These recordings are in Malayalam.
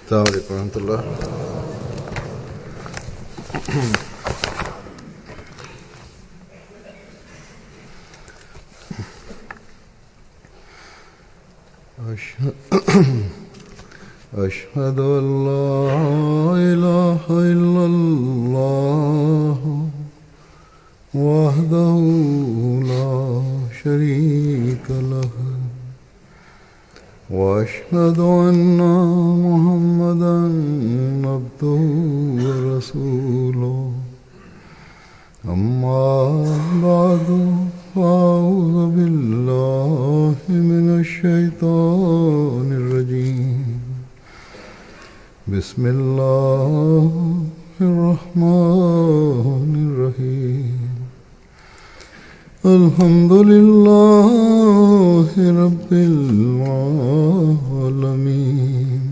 السلام عليكم ورحمة الله أشهد أشهد أن لا إله إلا الله وحده لا شريك له واشهد ان محمدا عبده ورسوله اما بعد فاعوذ بالله من الشيطان الرجيم بسم الله الرحمن الرحيم الحمد لله رب العالمين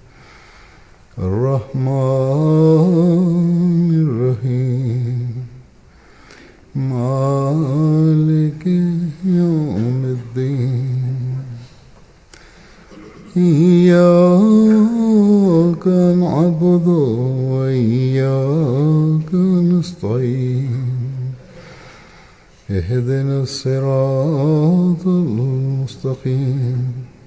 الرحمن الرحيم مالك يوم الدين إياك نعبد وإياك نستعين اهدنا الصراط المستقيم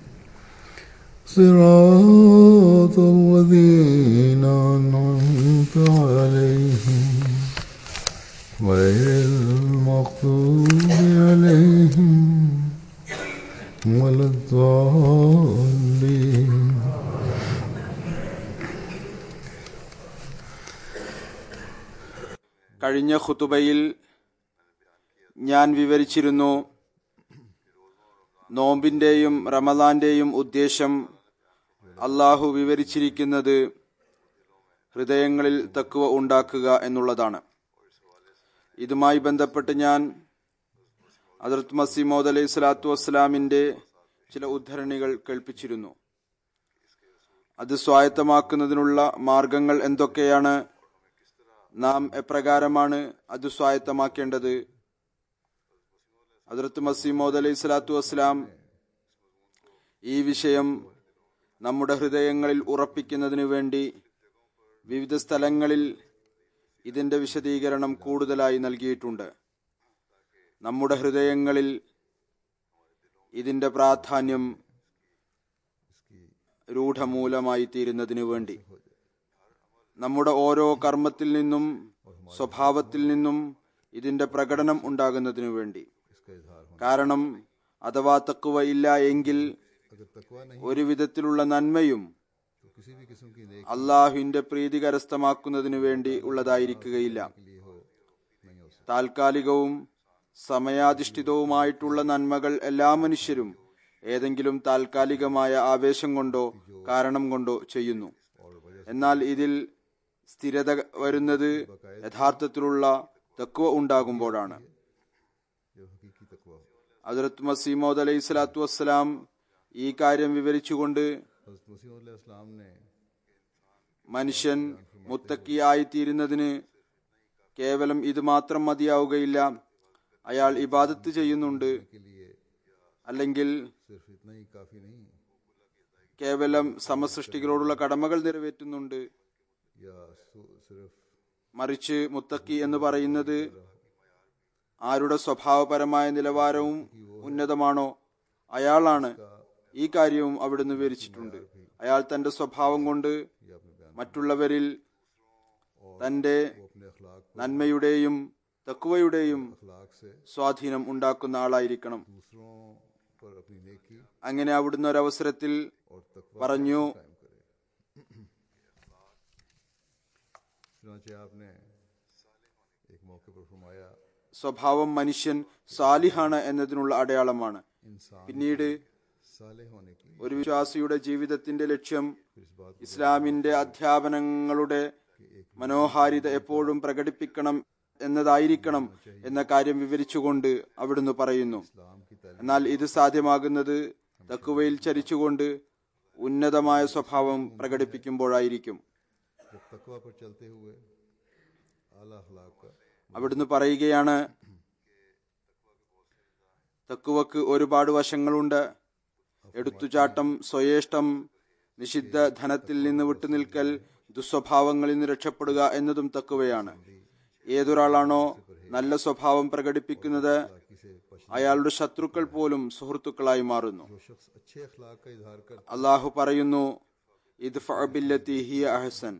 صراط الذين أنعمت عليهم غير المغضوب عليهم ولا الضالين കഴിഞ്ഞ ഖുതുബയിൽ ഞാൻ വിവരിച്ചിരുന്നു നോമ്പിന്റെയും റമദാന്റെയും ഉദ്ദേശം അള്ളാഹു വിവരിച്ചിരിക്കുന്നത് ഹൃദയങ്ങളിൽ തക്കുവ ഉണ്ടാക്കുക എന്നുള്ളതാണ് ഇതുമായി ബന്ധപ്പെട്ട് ഞാൻ അതിർത്ത് മസീമോദ് അലൈഹി സ്വലാത്തു വസ്സലാമിന്റെ ചില ഉദ്ധരണികൾ കേൾപ്പിച്ചിരുന്നു അത് സ്വായത്തമാക്കുന്നതിനുള്ള മാർഗങ്ങൾ എന്തൊക്കെയാണ് നാം എപ്രകാരമാണ് അത് സ്വായത്തമാക്കേണ്ടത് അതിർത്ത് മസീമോദ് അലൈഹി സ്വലാത്തു വസ്സലാം ഈ വിഷയം നമ്മുടെ ഹൃദയങ്ങളിൽ ഉറപ്പിക്കുന്നതിനു വേണ്ടി വിവിധ സ്ഥലങ്ങളിൽ ഇതിന്റെ വിശദീകരണം കൂടുതലായി നൽകിയിട്ടുണ്ട് നമ്മുടെ ഹൃദയങ്ങളിൽ ഇതിന്റെ പ്രാധാന്യം രൂഢമൂലമായി തീരുന്നതിനു വേണ്ടി നമ്മുടെ ഓരോ കർമ്മത്തിൽ നിന്നും സ്വഭാവത്തിൽ നിന്നും ഇതിന്റെ പ്രകടനം ഉണ്ടാകുന്നതിനു വേണ്ടി കാരണം അഥവാ തക്കുവ ഇല്ല എങ്കിൽ ഒരു വിധത്തിലുള്ള നന്മയും അള്ളാഹുവിന്റെ പ്രീതി കരസ്ഥമാക്കുന്നതിനു വേണ്ടി ഉള്ളതായിരിക്കുകയില്ല താൽക്കാലികവും സമയാധിഷ്ഠിതവുമായിട്ടുള്ള നന്മകൾ എല്ലാ മനുഷ്യരും ഏതെങ്കിലും താൽക്കാലികമായ ആവേശം കൊണ്ടോ കാരണം കൊണ്ടോ ചെയ്യുന്നു എന്നാൽ ഇതിൽ സ്ഥിരത വരുന്നത് യഥാർത്ഥത്തിലുള്ള തക്കുവ ഉണ്ടാകുമ്പോഴാണ് ഹജറത്ത് മസീമോദ് അലൈഹി സ്വലാത്തു വസ്സലാം ഈ കാര്യം വിവരിച്ചുകൊണ്ട് മനുഷ്യൻ മുത്തക്കിയായി തീരുന്നതിന് കേവലം ഇത് മാത്രം മതിയാവുകയില്ല അയാൾ ഇബാദത്ത് ചെയ്യുന്നുണ്ട് അല്ലെങ്കിൽ കേവലം സമസൃഷ്ടികളോടുള്ള കടമകൾ നിറവേറ്റുന്നുണ്ട് മറിച്ച് മുത്തക്കി എന്ന് പറയുന്നത് ആരുടെ സ്വഭാവപരമായ നിലവാരവും ഉന്നതമാണോ അയാളാണ് ഈ കാര്യവും അവിടുന്ന് വിവരിച്ചിട്ടുണ്ട് അയാൾ തന്റെ സ്വഭാവം കൊണ്ട് മറ്റുള്ളവരിൽ തന്റെ നന്മയുടെയും തക്കുവയുടെയും സ്വാധീനം ഉണ്ടാക്കുന്ന ആളായിരിക്കണം അങ്ങനെ അവിടുന്ന് ഒരവസരത്തിൽ പറഞ്ഞു സ്വഭാവം മനുഷ്യൻ സാലിഹാണ് എന്നതിനുള്ള അടയാളമാണ് പിന്നീട് ഒരു വിശ്വാസിയുടെ ജീവിതത്തിന്റെ ലക്ഷ്യം ഇസ്ലാമിന്റെ അധ്യാപനങ്ങളുടെ മനോഹാരിത എപ്പോഴും പ്രകടിപ്പിക്കണം എന്നതായിരിക്കണം എന്ന കാര്യം വിവരിച്ചുകൊണ്ട് അവിടുന്ന് പറയുന്നു എന്നാൽ ഇത് സാധ്യമാകുന്നത് തക്കുവയിൽ ചരിച്ചുകൊണ്ട് ഉന്നതമായ സ്വഭാവം പ്രകടിപ്പിക്കുമ്പോഴായിരിക്കും അവിടുന്ന് പറയുകയാണ് തക്കുവക്ക് ഒരുപാട് വശങ്ങളുണ്ട് എടുത്തുചാട്ടം സ്വയേഷ്ടം നിഷിദ്ധ ധനത്തിൽ നിന്ന് വിട്ടുനിൽക്കൽ ദുസ്വഭാവങ്ങളിൽ നിന്ന് രക്ഷപ്പെടുക എന്നതും തക്കുവയാണ് ഏതൊരാളാണോ നല്ല സ്വഭാവം പ്രകടിപ്പിക്കുന്നത് അയാളുടെ ശത്രുക്കൾ പോലും സുഹൃത്തുക്കളായി മാറുന്നു जो शख्स अच्छे अखलाक का इजहार कर അള്ളാഹു പറയുന്നു ഇത് ഫഅബില്ലത്തി ഹിയ അഹസൻ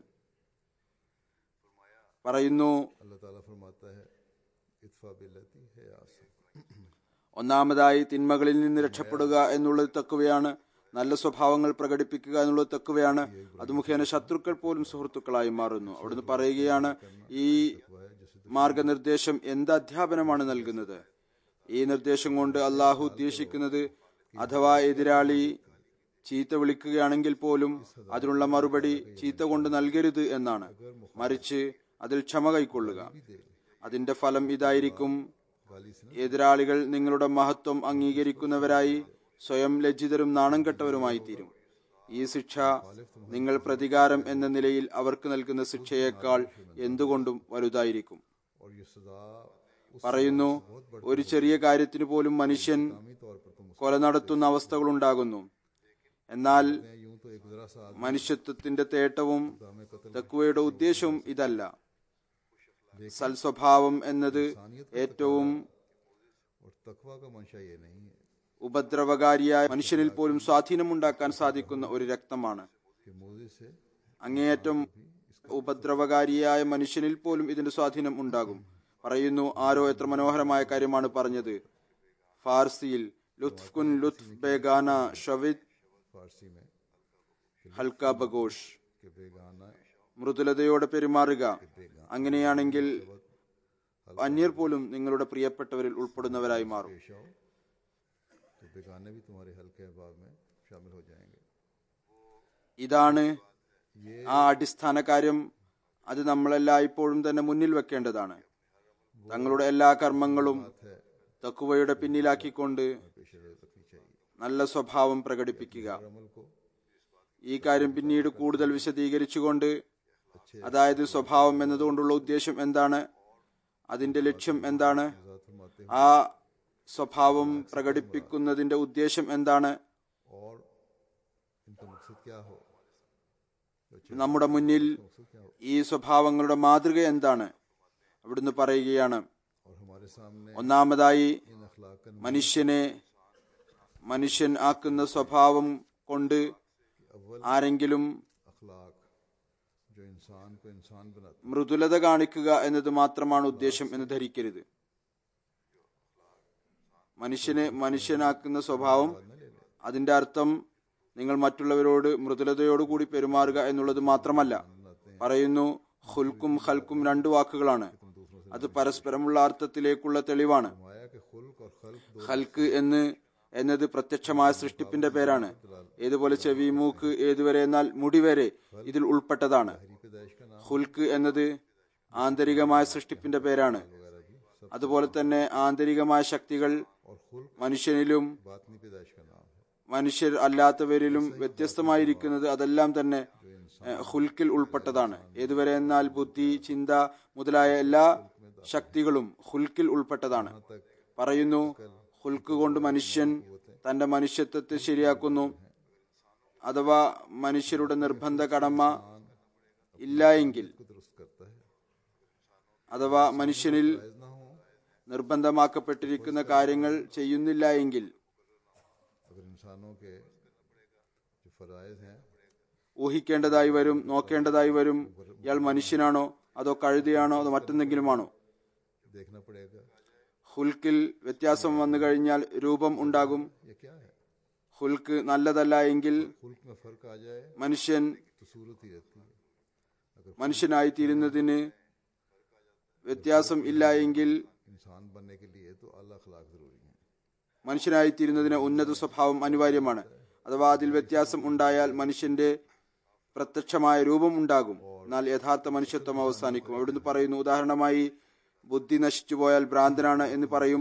പറയുന്നു अल्लाह ताला फरमाता है इतफा बिल्लती है आसन ഒന്നാമതായി തിന്മകളിൽ നിന്ന് രക്ഷപ്പെടുക എന്നുള്ളത് തക്കുവയാണ് നല്ല സ്വഭാവങ്ങൾ പ്രകടിപ്പിക്കുക എന്നുള്ളത് തക്കുവയാണ് അത് മുഖേന ശത്രുക്കൾ പോലും സുഹൃത്തുക്കളായി മാറുന്നു അവിടുന്ന് പറയുകയാണ് ഈ മാർഗനിർദ്ദേശം എന്ത് അധ്യാപനമാണ് നൽകുന്നത് ഈ നിർദ്ദേശം കൊണ്ട് അള്ളാഹു ഉദ്ദേശിക്കുന്നത് അഥവാ എതിരാളി ചീത്ത വിളിക്കുകയാണെങ്കിൽ പോലും അതിനുള്ള മറുപടി ചീത്ത കൊണ്ട് നൽകരുത് എന്നാണ് മറിച്ച് അതിൽ ക്ഷമ കൈക്കൊള്ളുക അതിന്റെ ഫലം ഇതായിരിക്കും എതിരാളികൾ നിങ്ങളുടെ മഹത്വം അംഗീകരിക്കുന്നവരായി സ്വയം ലജ്ജിതരും നാണം കെട്ടവരുമായി തീരും ഈ ശിക്ഷ നിങ്ങൾ പ്രതികാരം എന്ന നിലയിൽ അവർക്ക് നൽകുന്ന ശിക്ഷയേക്കാൾ എന്തുകൊണ്ടും വലുതായിരിക്കും और ये सजा उस പറയുന്നു ഒരു ചെറിയ കാര്യത്തിന് പോലും മനുഷ്യൻ आमी तौर पर तो കൊല നടത്തുന്ന അവസ്ഥകൾ ഉണ്ടാകുന്നു എന്നാൽ मुस्लिम यूं तो एक जरा सा आदमी മനുഷ്യത്വത്തിന്റെ തേട്ടവും हमें कत्ल തക്കുവയുടെ ഉദ്ദേശവും ഇതല്ല സൽസ്വഭാവം എന്നത് ഏറ്റവും और तकवा का मंशा ये नहीं है ഉപദ്രവകാരിയായ മനുഷ്യനിൽ പോലും സ്വാധീനമുണ്ടാക്കാൻ സാധിക്കുന്ന ഒരു രക്തമാണ് कि मोजे से അങ്ങേയറ്റം ഉപദ്രവകാരിയായ മനുഷ്യനിൽ പോലും ഇതിന്റെ സ്വാധീനം ഉണ്ടാകും പറയുന്നു ആരോ എത്ര മനോഹരമായ കാര്യമാണ് പറഞ്ഞത് ഫാർസിയിൽ ലുത്ഫ് കുൻ ലുത്ഫ് ബേഗാന ഷവിദ് फारसी में ഹൽക്ക ബഗോഷ് कि बेगाना മൃദുലതയോടെ പെരുമാറുക അങ്ങനെയാണെങ്കിൽ അന്യർ പോലും നിങ്ങളുടെ പ്രിയപ്പെട്ടവരിൽ ഉൾപ്പെടുന്നവരായി മാറും पेश आओ तो बेगाने भी तुम्हारे हल्के अहबाब में शामिल हो जाएंगे ഇതാണ് ആ അടിസ്ഥാന കാര്യം അത് നമ്മളെല്ലായ്പ്പോഴും തന്നെ മുന്നിൽ വെക്കേണ്ടതാണ് തങ്ങളുടെ എല്ലാ കർമ്മങ്ങളും തക്കുവയുടെ പിന്നിലാക്കിക്കൊണ്ട് पेश रखनी चाहिए നല്ല സ്വഭാവം പ്രകടിപ്പിക്കുക अमल को ഈ കാര്യം പിന്നീട് കൂടുതൽ വിശദീകരിച്ചുകൊണ്ട് അതായത് സ്വഭാവം എന്നതുകൊണ്ടുള്ള ഉദ്ദേശം എന്താണ് അതിന്റെ ലക്ഷ്യം എന്താണ് आजाद फरमाते ആ സ്വഭാവം പ്രകടിപ്പിക്കുന്നതിന്റെ ഉദ്ദേശം എന്താണ് हैं और इनका मकसद क्या हो നമ്മുടെ മുന്നിൽ मकसद क्या हो ഈ സ്വഭാവങ്ങളുടെ മാതൃക എന്താണ് അവിടുന്ന് പറയുകയാണ് और हमारे सामने ഒന്നാമതായി इन अखलाक का മനുഷ്യനെ മനുഷ്യൻ ആക്കുന്ന സ്വഭാവം കൊണ്ട് अव्वल ആരെങ്കിലും अखलाक जो इंसान को इंसान बनाते മൃദുലത കാണിക്കുക എന്നത് മാത്രമാണ് ഉദ്ദേശം എന്ന് ധരിക്കരുത് മനുഷ്യനെ മനുഷ്യനാക്കുന്ന സ്വഭാവം അതിന്റെ അർത്ഥം നിങ്ങൾ മറ്റുള്ളവരോട് മൃദുലതയോടുകൂടി പെരുമാറുക എന്നുള്ളത് മാത്രമല്ല പറയുന്നു ഹുൽക്കും ഹൽക്കും രണ്ടു വാക്കുകളാണ് അത് പരസ്പരമുള്ള അർത്ഥത്തിലേക്കുള്ള തെളിവാണ് माया के खुल्क और खल्क दो ഹൽക്ക് എന്ന് എന്നത് പ്രത്യക്ഷമായ സൃഷ്ടിപ്പിന്റെ പേരാണ് ഏതുപോലെ ചെവി മൂക്ക് ഏതുവരെ എന്നാൽ മുടി വരെ ഇതിൽ ഉൾപ്പെട്ടതാണ് हरी पैदाइश का नाम ഹുൽക്ക് എന്നത് ആന്തരികമായ സൃഷ്ടിപ്പിന്റെ പേരാണ് वगैरह भी सब അതുപോലെ തന്നെ ആന്തരികമായ ശക്തികൾ और खुल्क മനുഷ്യനിലും बातनी पैदाइश का नाम है മനുഷ്യർ അല്ലാത്തവരിലും വ്യത്യസ്തമായിരിക്കുന്നത് അതെല്ലാം തന്നെ ഏഹ്, ഹുൽക്കിൽ ഉൾപ്പെട്ടതാണ് ഏതുവരെ എന്നാൽ ബുദ്ധി ചിന്ത മുതലായ എല്ലാ ശക്തികളും ഹുൽക്കിൽ ഉൾപ്പെട്ടതാണ് പറയുന്നു ഹുൽക്ക് കൊണ്ട് മനുഷ്യൻ തന്റെ മനുഷ്യത്വത്തെ ശരിയാക്കുന്നു അഥവാ മനുഷ്യരുടെ നിർബന്ധ കടമ ഇല്ല എങ്കിൽ को दुरुस्त करता है അഥവാ മനുഷ്യനിൽ जायज ना हो നിർബന്ധമാക്കപ്പെട്ടിരിക്കുന്ന കാര്യങ്ങൾ ചെയ്യുന്നില്ല എങ്കിൽ अगर इंसानों के जो फराइज हैं ഊഹിക്കേണ്ടതായി വരും നോക്കേണ്ടതായി വരും ഇയാൾ മനുഷ്യനാണോ അതോ കഴുതയാണോ അതോ മറ്റെന്തെങ്കിലുമാണോ देखना पड़ेगा ഹുൽക്കിൽ വ്യത്യാസം വന്നു കഴിഞ്ഞാൽ രൂപം ഉണ്ടാകും ये क्या है ഹുൽക്ക് നല്ലതല്ല എങ്കിൽ खुल्क में फर्क आ जाए മനുഷ്യൻ तो सूरत ही रहती है अगर മനുഷ്യനായിത്തീരുന്നതിന് വ്യത്യാസം ഇല്ല എങ്കിൽ इंसान बनने के लिए तो अल्लाह अखलाक जरूरी है മനുഷ്യനായിത്തീരുന്നതിന് ഉന്നത സ്വഭാവം അനിവാര്യമാണ് അഥവാ അതിൽ വ്യത്യാസം ഉണ്ടായാൽ മനുഷ്യന്റെ പ്രത്യക്ഷമായ രൂപം ഉണ്ടാകും എന്നാൽ യഥാർത്ഥ മനുഷ്യത്വം അവസാനിക്കും അവിടുന്ന് പറയുന്നു ഉദാഹരണമായി ബുദ്ധി നശിച്ചു പോയാൽ ഭ്രാന്തനാണ് എന്ന് പറയും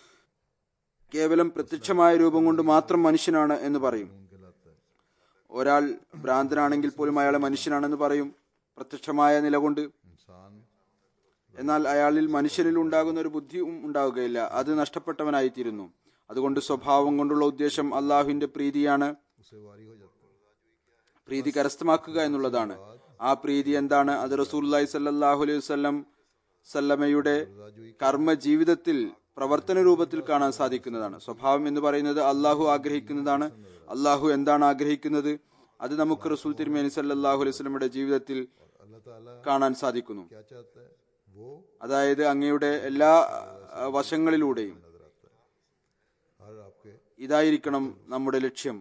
കേവലം പ്രത്യക്ഷമായ രൂപം കൊണ്ട് മാത്രം മനുഷ്യനാണ് എന്ന് പറയും खून कहलाता है ഒരാൾ ഭ്രാന്തനാണെങ്കിൽ പോലും അയാളെ മനുഷ്യനാണെന്ന് പറയും പ്രത്യക്ഷമായ നിലകൊണ്ട് इंसान എന്നാൽ അയാളിൽ മനുഷ്യനിൽ ഉണ്ടാകുന്ന ഒരു ബുദ്ധിയും ഉണ്ടാവുകയില്ല അത് നഷ്ടപ്പെട്ടവനായിത്തീരുന്നു അതുകൊണ്ട് സ്വഭാവം കൊണ്ടുള്ള ഉദ്ദേശം അള്ളാഹുവിന്റെ പ്രീതിയാണ് उसे वारी हो जाता है പ്രീതി കരസ്ഥമാക്കുക എന്നുള്ളതാണ് ആ പ്രീതി എന്താണ് അത് റസൂല്ലി സല്ലാഹു അലൈഹി വസ്ലം സല്ലമയുടെ കർമ്മ ജീവിതത്തിൽ പ്രവർത്തന രൂപത്തിൽ കാണാൻ സാധിക്കുന്നതാണ് സ്വഭാവം എന്ന് പറയുന്നത് അള്ളാഹു ആഗ്രഹിക്കുന്നതാണ് അള്ളാഹു എന്താണ് ആഗ്രഹിക്കുന്നത് അത് നമുക്ക് റസൂൽ തിരുമേനി സല്ലാഹു അലൈഹി വസ്ലമയുടെ ജീവിതത്തിൽ अल्लाह ताला കാണാൻ സാധിക്കുന്നു क्या चाहता है वो അതായത് അങ്ങയുടെ എല്ലാ ആ, വശങ്ങളിലൂടെയും नजर आता है हर आपके ഇതായിരിക്കണം നമ്മുടെ ലക്ഷ്യം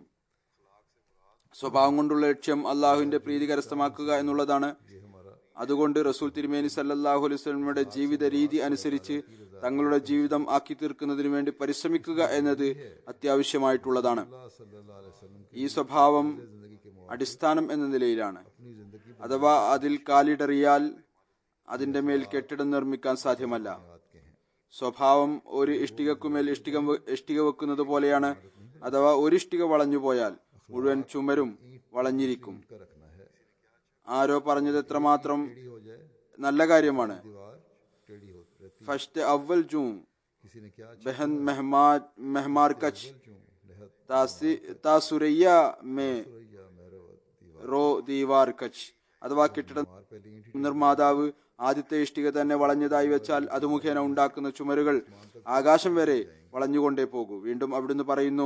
സ്വഭാവം കൊണ്ടുള്ള ലക്ഷ്യം അള്ളാഹുവിന്റെ പ്രീതി കരസ്ഥമാക്കുക എന്നുള്ളതാണ് ये हमारा അതുകൊണ്ട് റസൂൽ തിരുമേനി സല്ലല്ലാഹു അലൈഹി വസല്ലമയുടെ ജീവിത രീതി അനുസരിച്ച് തങ്ങളുടെ ജീവിതം ആക്കി തീർക്കുന്നതിന് വേണ്ടി പരിശ്രമിക്കുക എന്നത് അത്യാവശ്യമായിട്ടുള്ളതാണ് अल्लाह सल्लल्लाहु अलैहि वसल्लम की ഈ സ്വഭാവം जिंदगी के मुआवजे അടിസ്ഥാനം എന്ന നിലയിലാണ് अपनी जिंदगी അഥവാ അതിൽ കാലിടറിയാൽ അതിന്റെ മേൽ കെട്ടിടം നിർമ്മിക്കാൻ സാധ്യമല്ല बात के हैं സ്വഭാവം ഒരു ഇഷ്ടികക്കുമേൽ ഇഷ്ടിക വെ- ഇഷ്ടിക വെക്കുന്നത് പോലെയാണ് അഥവാ ഒരു ഇഷ്ടിക വളഞ്ഞു പോയാൽ മുഴുവൻ ചുമരും വളഞ്ഞിരിക്കും का रखना है ആരോ പറഞ്ഞത് എത്രമാത്രം टेढ़ी हो जाए നല്ല കാര്യമാണ് दीवार टेढ़ी हो रहती ഫസ്റ്റ് അവൽ ജൂ किसी ने क्या ബഹൻ മെഹ്മാ മെഹ്മാർ കച്ച് चूं लहत താസി- താസുരയ്യ മേ या मेरा दीवार റോ ദീവാർ കച്ച് അഥവാ കെട്ടിട मार पहले ईंट നിർമ്മാതാവ് ആദ്യത്തെ ഇഷ്ടിക തന്നെ വളഞ്ഞതായി വെച്ചാൽ അത് മുഖേന ഉണ്ടാക്കുന്ന ചുമരുകൾ ആകാശം വരെ വളഞ്ഞുകൊണ്ടേ പോകൂ വീണ്ടും അവിടുന്ന് പറയുന്നു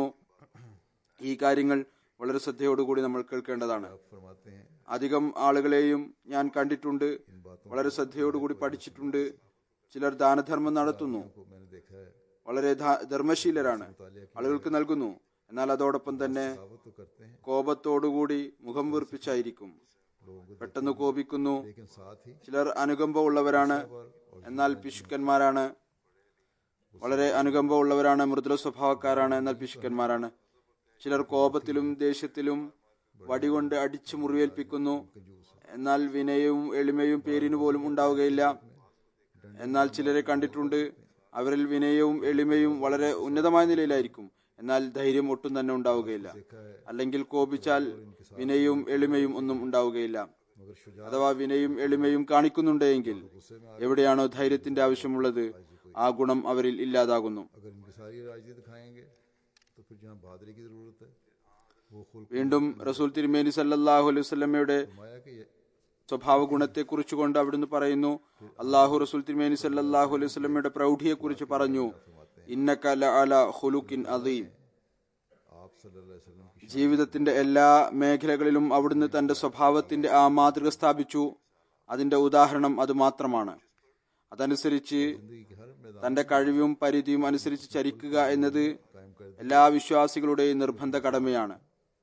ഈ കാര്യങ്ങൾ വളരെ ശ്രദ്ധയോടുകൂടി നമ്മൾ കേൾക്കേണ്ടതാണ് आप फरमाते हैं അധികം ആളുകളെയും ഞാൻ കണ്ടിട്ടുണ്ട് വളരെ ശ്രദ്ധയോടുകൂടി പഠിച്ചിട്ടുണ്ട് ചിലർ ദാനധർമ്മം നടത്തുന്നു को मैंने देखा है വളരെ ധ- ധർമ്മശീലരാണ് ആളുകൾക്ക് നൽകുന്നു എന്നാൽ അതോടൊപ്പം തന്നെ दावत तो करते हैं കോപത്തോടുകൂടി മുഖം വീർപ്പിച്ചായിരിക്കും लोगों को പെട്ടെന്ന് കോപിക്കുന്നു लेकिन साथ ही ചിലർ അനുകമ്പ ഉള്ളവരാണ് എന്നാൽ പിശുക്കന്മാരാണ് വളരെ അനുകമ്പ ഉള്ളവരാണ് മൃദുല സ്വഭാവക്കാരാണ് എന്നാൽ പിശുക്കന്മാരാണ് ചിലർ കോപത്തിലും ദേഷ്യത്തിലും വടികൊണ്ട് അടിച്ചു മുറിവേൽപ്പിക്കുന്നു എന്നാൽ വിനയവും എളിമയും പേരിന് പോലും ഉണ്ടാവുകയില്ല എന്നാൽ ചിലരെ കണ്ടിട്ടുണ്ട് അവരിൽ വിനയവും എളിമയും വളരെ ഉന്നതമായ നിലയിലായിരിക്കും എന്നാൽ ധൈര്യം ഒട്ടും തന്നെ ഉണ്ടാവുകയില്ല അല്ലെങ്കിൽ കോപിച്ചാൽ വിനയവും എളിമയും ഒന്നും ഉണ്ടാവുകയില്ല मगर शुजा അഥവാ വിനയും എളിമയും കാണിക്കുന്നുണ്ടെങ്കിൽ എവിടെയാണോ ധൈര്യത്തിന്റെ ആവശ്യമുള്ളത് ആ ഗുണം അവരിൽ ഇല്ലാതാകുന്നു अगर इनकी सारी राजनीति दिखाएंगे तो फिर जहाँ बहादुरी की जरूरत है वो खुल വീണ്ടും റസൂൽ തിരുമേനി സല്ലല്ലാഹു അലൈഹി വസല്ലമയുടെ फरमाया कि ये സ്വഭാവ ഗുണത്തെ കുറിച്ചുകൊണ്ട് അവിടുന്ന് പറയുന്നു അള്ളാഹു റസൂൽ തിരുമേനി സല്ലല്ലാഹു അലൈഹി വസല്ലമയുടെ പ്രൗഢിയെ കുറിച്ച് പറഞ്ഞു ഇന്നക ലഅല ഖുലുഖിൻ അദീം आप सल्लल्लाहु अलैहि वसल्लम की ജീവിതത്തിന്റെ എല്ലാ മേഖലകളിലും അവിടുന്ന് തന്റെ സ്വഭാവത്തിന്റെ ആ മാതൃക സ്ഥാപിച്ചു അതിന്റെ ഉദാഹരണം അത് മാത്രമാണ് അതനുസരിച്ച് जिंदगी के हर मैदान തന്റെ കഴിവും പരിധിയും അനുസരിച്ച് ചരിക്കുക എന്നത് कायम कर എല്ലാ വിശ്വാസികളുടെയും നിർബന്ധ കടമയാണ്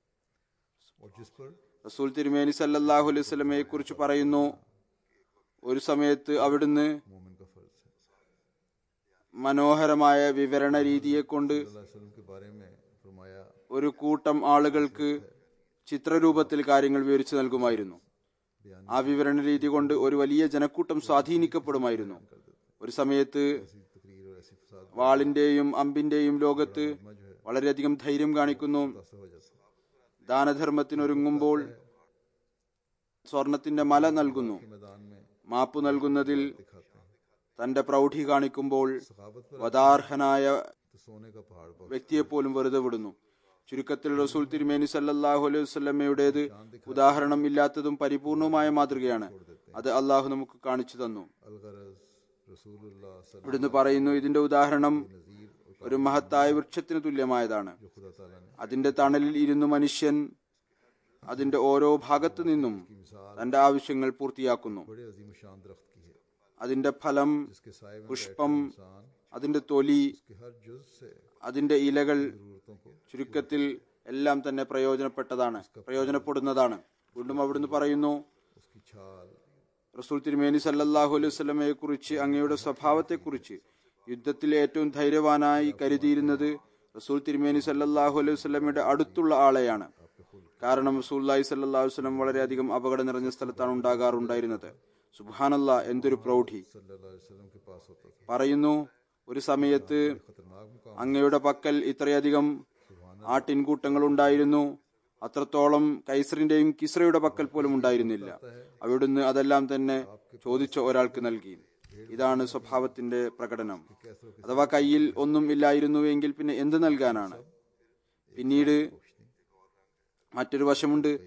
और जिस पर റസൂൽ തിരുമേനി സല്ലല്ലാഹു അലൈഹി വസല്ലമയെ കുറിച്ച് പറയുന്നു ഒരു സമയത്ത് അവിടുന്ന് मोमिन का फर्ज है മനോഹരമായ വിവരണ രീതിയെ കൊണ്ട് सल्लल्लाहु अलैहि वसल्लम के बारे में फरमाया ഒരു കൂട്ടം ആളുകൾക്ക് ചിത്രരൂപത്തിൽ കാര്യങ്ങൾ വിവരിച്ചു നൽകുമായിരുന്നു ആ വിവരണ രീതി കൊണ്ട് ഒരു വലിയ ജനക്കൂട്ടം സ്വാധീനിക്കപ്പെടുമായിരുന്നു ഒരു സമയത്ത് ऐसी तकरीर और ऐसी फसाद വാളിന്റെയും അമ്പിന്റെയും ലോകത്ത് വളരെയധികം ധൈര്യം കാണിക്കുന്നു से हो जाता ദാനധർമ്മത്തിനൊരുങ്ങുമ്പോൾ സ്വർണത്തിന്റെ മല നൽകുന്നു मैदान में മാപ്പ് നൽകുന്നതിൽ दिखाते हैं തന്റെ പ്രൗഢി കാണിക്കുമ്പോൾ सखावत पर വദാർഹനായ तो सोने का पहाड़ पर വ്യക്തിയെ പോലും വെറുതെ വിടുന്നു ചുരുക്കത്തിൽ റസൂൽ തിരുമേനി സല്ലല്ലാഹു അലൈഹി വസല്ലമയുടേത് ഉദാഹരണം ഇല്ലാത്തതും പരിപൂർണവുമായ മാതൃകയാണ് അത് അള്ളാഹു നമുക്ക് കാണിച്ചു തന്നു अलगरज रसूलुल्लाह सल्लल्लाहु ഇവിടുന്ന് പറയുന്നു ഇതിന്റെ ഉദാഹരണം नजीर और ഒരു മഹത്തായ വൃക്ഷത്തിന് തുല്യമായതാണ് जो खुदा ताला ने അതിന്റെ തണലിൽ ഇരുന്ന് മനുഷ്യൻ അതിന്റെ ഓരോ ഭാഗത്തു നിന്നും തന്റെ ആവശ്യങ്ങൾ പൂർത്തിയാക്കുന്നു बड़े अजीम शान दरख्त की है അതിന്റെ ഫലം जिसके साय में പുഷ്പം इंसान അതിന്റെ തൊലി के हर जुज से അതിന്റെ ഇലകൾ जरूरतों को ചുരുക്കത്തിൽ എല്ലാം തന്നെ പ്രയോജനപ്പെട്ടതാണ് പ്രയോജനപ്പെടുന്നതാണ് വീണ്ടും അവിടുന്ന് പറയുന്നു उसकी छाल റസൂൽ തിരുമേനി സല്ലല്ലാഹു അലൈഹി വസല്ലമയെ കുറിച്ച് അങ്ങയുടെ സ്വഭാവത്തെക്കുറിച്ച് യുദ്ധത്തിൽ ഏറ്റവും ധൈര്യവാനായി കരുതിയിരുന്നത് റസൂൽ തിരുമേനി സല്ലല്ലാഹു അലൈഹി വസല്ലമയുടെ അടുത്തുള്ള ആളെയാണ് കാരണം റസൂല്ലായി സല്ലല്ലാഹു അലൈഹി വസല്ലം വളരെയധികം അപകടം നിറഞ്ഞ സ്ഥലത്താണ് ഉണ്ടാകാറുണ്ടായിരുന്നത് സുബ്ഹാനല്ലാ എന്തൊരു പ്രൗഢി सल्लल्लाहु अलैहि वसल्लम के पास होता था പറയുന്നു ഒരു സമയത്ത് खतरनाक मुकाम അങ്ങയുടെ പക്കൽ ഇത്രയധികം ആട്ടിൻകൂട്ടങ്ങൾ ഉണ്ടായിരുന്നു അത്രത്തോളം കൈസറിന്റെയും കിസ്രയുടെ പക്കൽ പോലും ഉണ്ടായിരുന്നില്ല അവിടുന്ന് അതെല്ലാം തന്നെ ചോദിച്ച ഒരാൾക്ക് നൽകി ഇതാണ് സ്വഭാവത്തിന്റെ പ്രകടനം അഥവാ കയ്യിൽ ഒന്നും ഇല്ലായിരുന്നുവെങ്കിൽ പിന്നെ എന്ത് നൽകാനാണ് പിന്നീട് മറ്റൊരു വശമുണ്ട്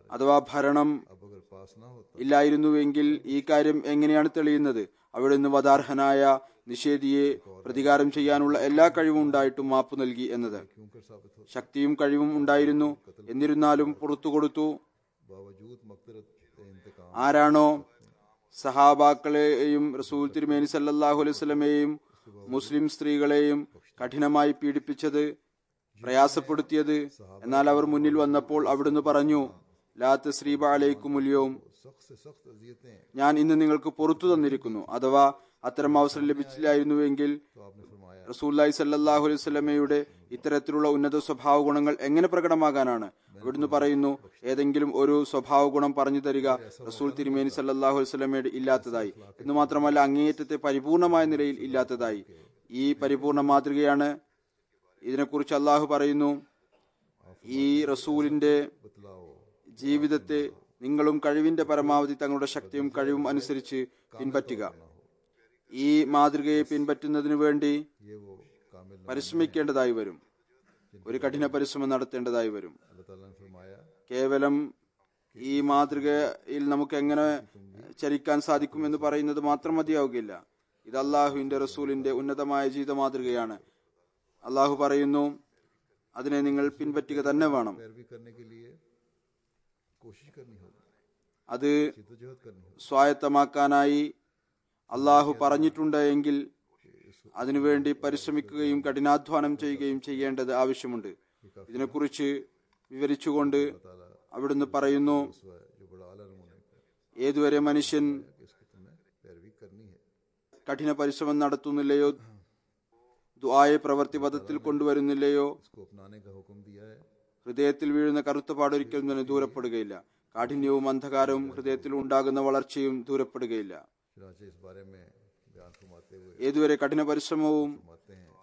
അഥവാ ഭരണം अब अगर पास ना होता ഇല്ലായിരുന്നുവെങ്കിൽ ഈ കാര്യം എങ്ങനെയാണ് തെളിയുന്നത് അവിടുന്ന് വധാർഹനായ നിഷേധിയെ പ്രതികാരം ചെയ്യാനുള്ള എല്ലാ കഴിവും ഉണ്ടായിട്ടും മാപ്പ് നൽകി എന്നത് क्यों कर साबित होता ശക്തിയും കഴിവും ഉണ്ടായിരുന്നു എന്നിരുന്നാലും പുറത്തു കൊടുത്തു बावजूद मकदरत इंतकाम ആരാണോ സഹാബാക്കളെയും റസൂൽ തിരുമേനി സല്ലല്ലാഹു അലൈഹി വസല്ലമയെയും മുസ്ലിം സ്ത്രീകളെയും കഠിനമായി പീഡിപ്പിച്ചത് പ്രയാസപ്പെടുത്തിയത് എന്നാൽ അവർ മുന്നിൽ വന്നപ്പോൾ അവിടുന്ന് പറഞ്ഞു ലാ തസ്രീബ അലൈക്കും ഉലിയവും सख्त से सख्त अजियतें ഞാൻ ഇന്ന് നിങ്ങൾക്ക് പുറത്തു തന്നിരിക്കുന്നു അഥവാ അത്തരം അവസരം ലഭിച്ചില്ലായിരുന്നുവെങ്കിൽ तो आपने फरमाया റസൂല്ലായി സല്ലാഹു അലൈഹി സ്വലമയുടെ ഇത്തരത്തിലുള്ള ഉന്നത സ്വഭാവ ഗുണങ്ങൾ എങ്ങനെ പ്രകടമാകാനാണ് അവിടുന്ന് പറയുന്നു ഏതെങ്കിലും ഒരു സ്വഭാവ ഗുണം പറഞ്ഞു തരിക റസൂൽ തിരുമേനി സല്ലാഹു അലൈഹി സ്വലമയുടെ ഇല്ലാത്തതായി എന്ന് മാത്രമല്ല അങ്ങേയറ്റത്തെ പരിപൂർണമായ നിലയിൽ ഇല്ലാത്തതായി ഈ പരിപൂർണ മാതൃകയാണ് ഇതിനെക്കുറിച്ച് അള്ളാഹു പറയുന്നു ഈ റസൂലിന്റെ बतलाओ ജീവിതത്തെ നിങ്ങളും കഴിവിന്റെ പരമാവധി തങ്ങളുടെ ശക്തിയും കഴിവും അനുസരിച്ച് പിൻപറ്റുക ഈ മാതൃകയെ പിൻപറ്റുന്നതിനു വേണ്ടി ये वो कामिल न- പരിശ്രമിക്കേണ്ടതായി വരും ഒരു കഠിന പരിശ്രമം നടത്തേണ്ടതായി വരും अल्लाह ताला ने फरमाया കേവലം ഈ മാതൃകയിൽ നമുക്ക് എങ്ങനെ ചരിക്കാൻ സാധിക്കും എന്ന് പറയുന്നത് മാത്രം മതിയാവുകയില്ല ഇത് അള്ളാഹുവിന്റെ റസൂലിന്റെ ഉന്നതമായ ജീവിത മാതൃകയാണ് അള്ളാഹു പറയുന്നു അതിനെ നിങ്ങൾ പിൻപറ്റുക തന്നെ വേണം पैरवी करने के लिए कोशिश करनी होगी അത് जिद्दोजहद करनी होगी സ്വായത്തമാക്കാനായി അള്ളാഹു പറഞ്ഞിട്ടുണ്ട് എങ്കിൽ അതിനുവേണ്ടി പരിശ്രമിക്കുകയും കഠിനാധ്വാനം ചെയ്യുകയും ചെയ്യേണ്ടത് ആവശ്യമുണ്ട് ഇതിനെക്കുറിച്ച് വിവരിച്ചുകൊണ്ട് ताला അവിടുന്ന് പറയുന്നു उसवा है, जो बड़ा आला नमूने का है ഏതുവരെ മനുഷ്യൻ कि इसकी तुम्हें पैरवी करनी है കഠിന പരിശ്രമം നടത്തുന്നില്ലയോ ദുആയെ പ്രവൃത്തിപഥത്തിൽ കൊണ്ടുവരുന്നില്ലയോ इसको अपनाने का हुक्म दिया है ഹൃദയത്തിൽ വീഴുന്ന കറുത്തപാട് ഒരിക്കലും തന്നെ ദൂരപ്പെടുകയില്ല കാഠിന്യവും അന്ധകാരവും ഹൃദയത്തിൽ ഉണ്ടാകുന്ന വളർച്ചയും ദൂരപ്പെടുകയില്ല चुनाचे इस बारे में बयान फरमाते हुए ഏതുവരെ കഠിന പരിശ്രമവും फरमाते हैं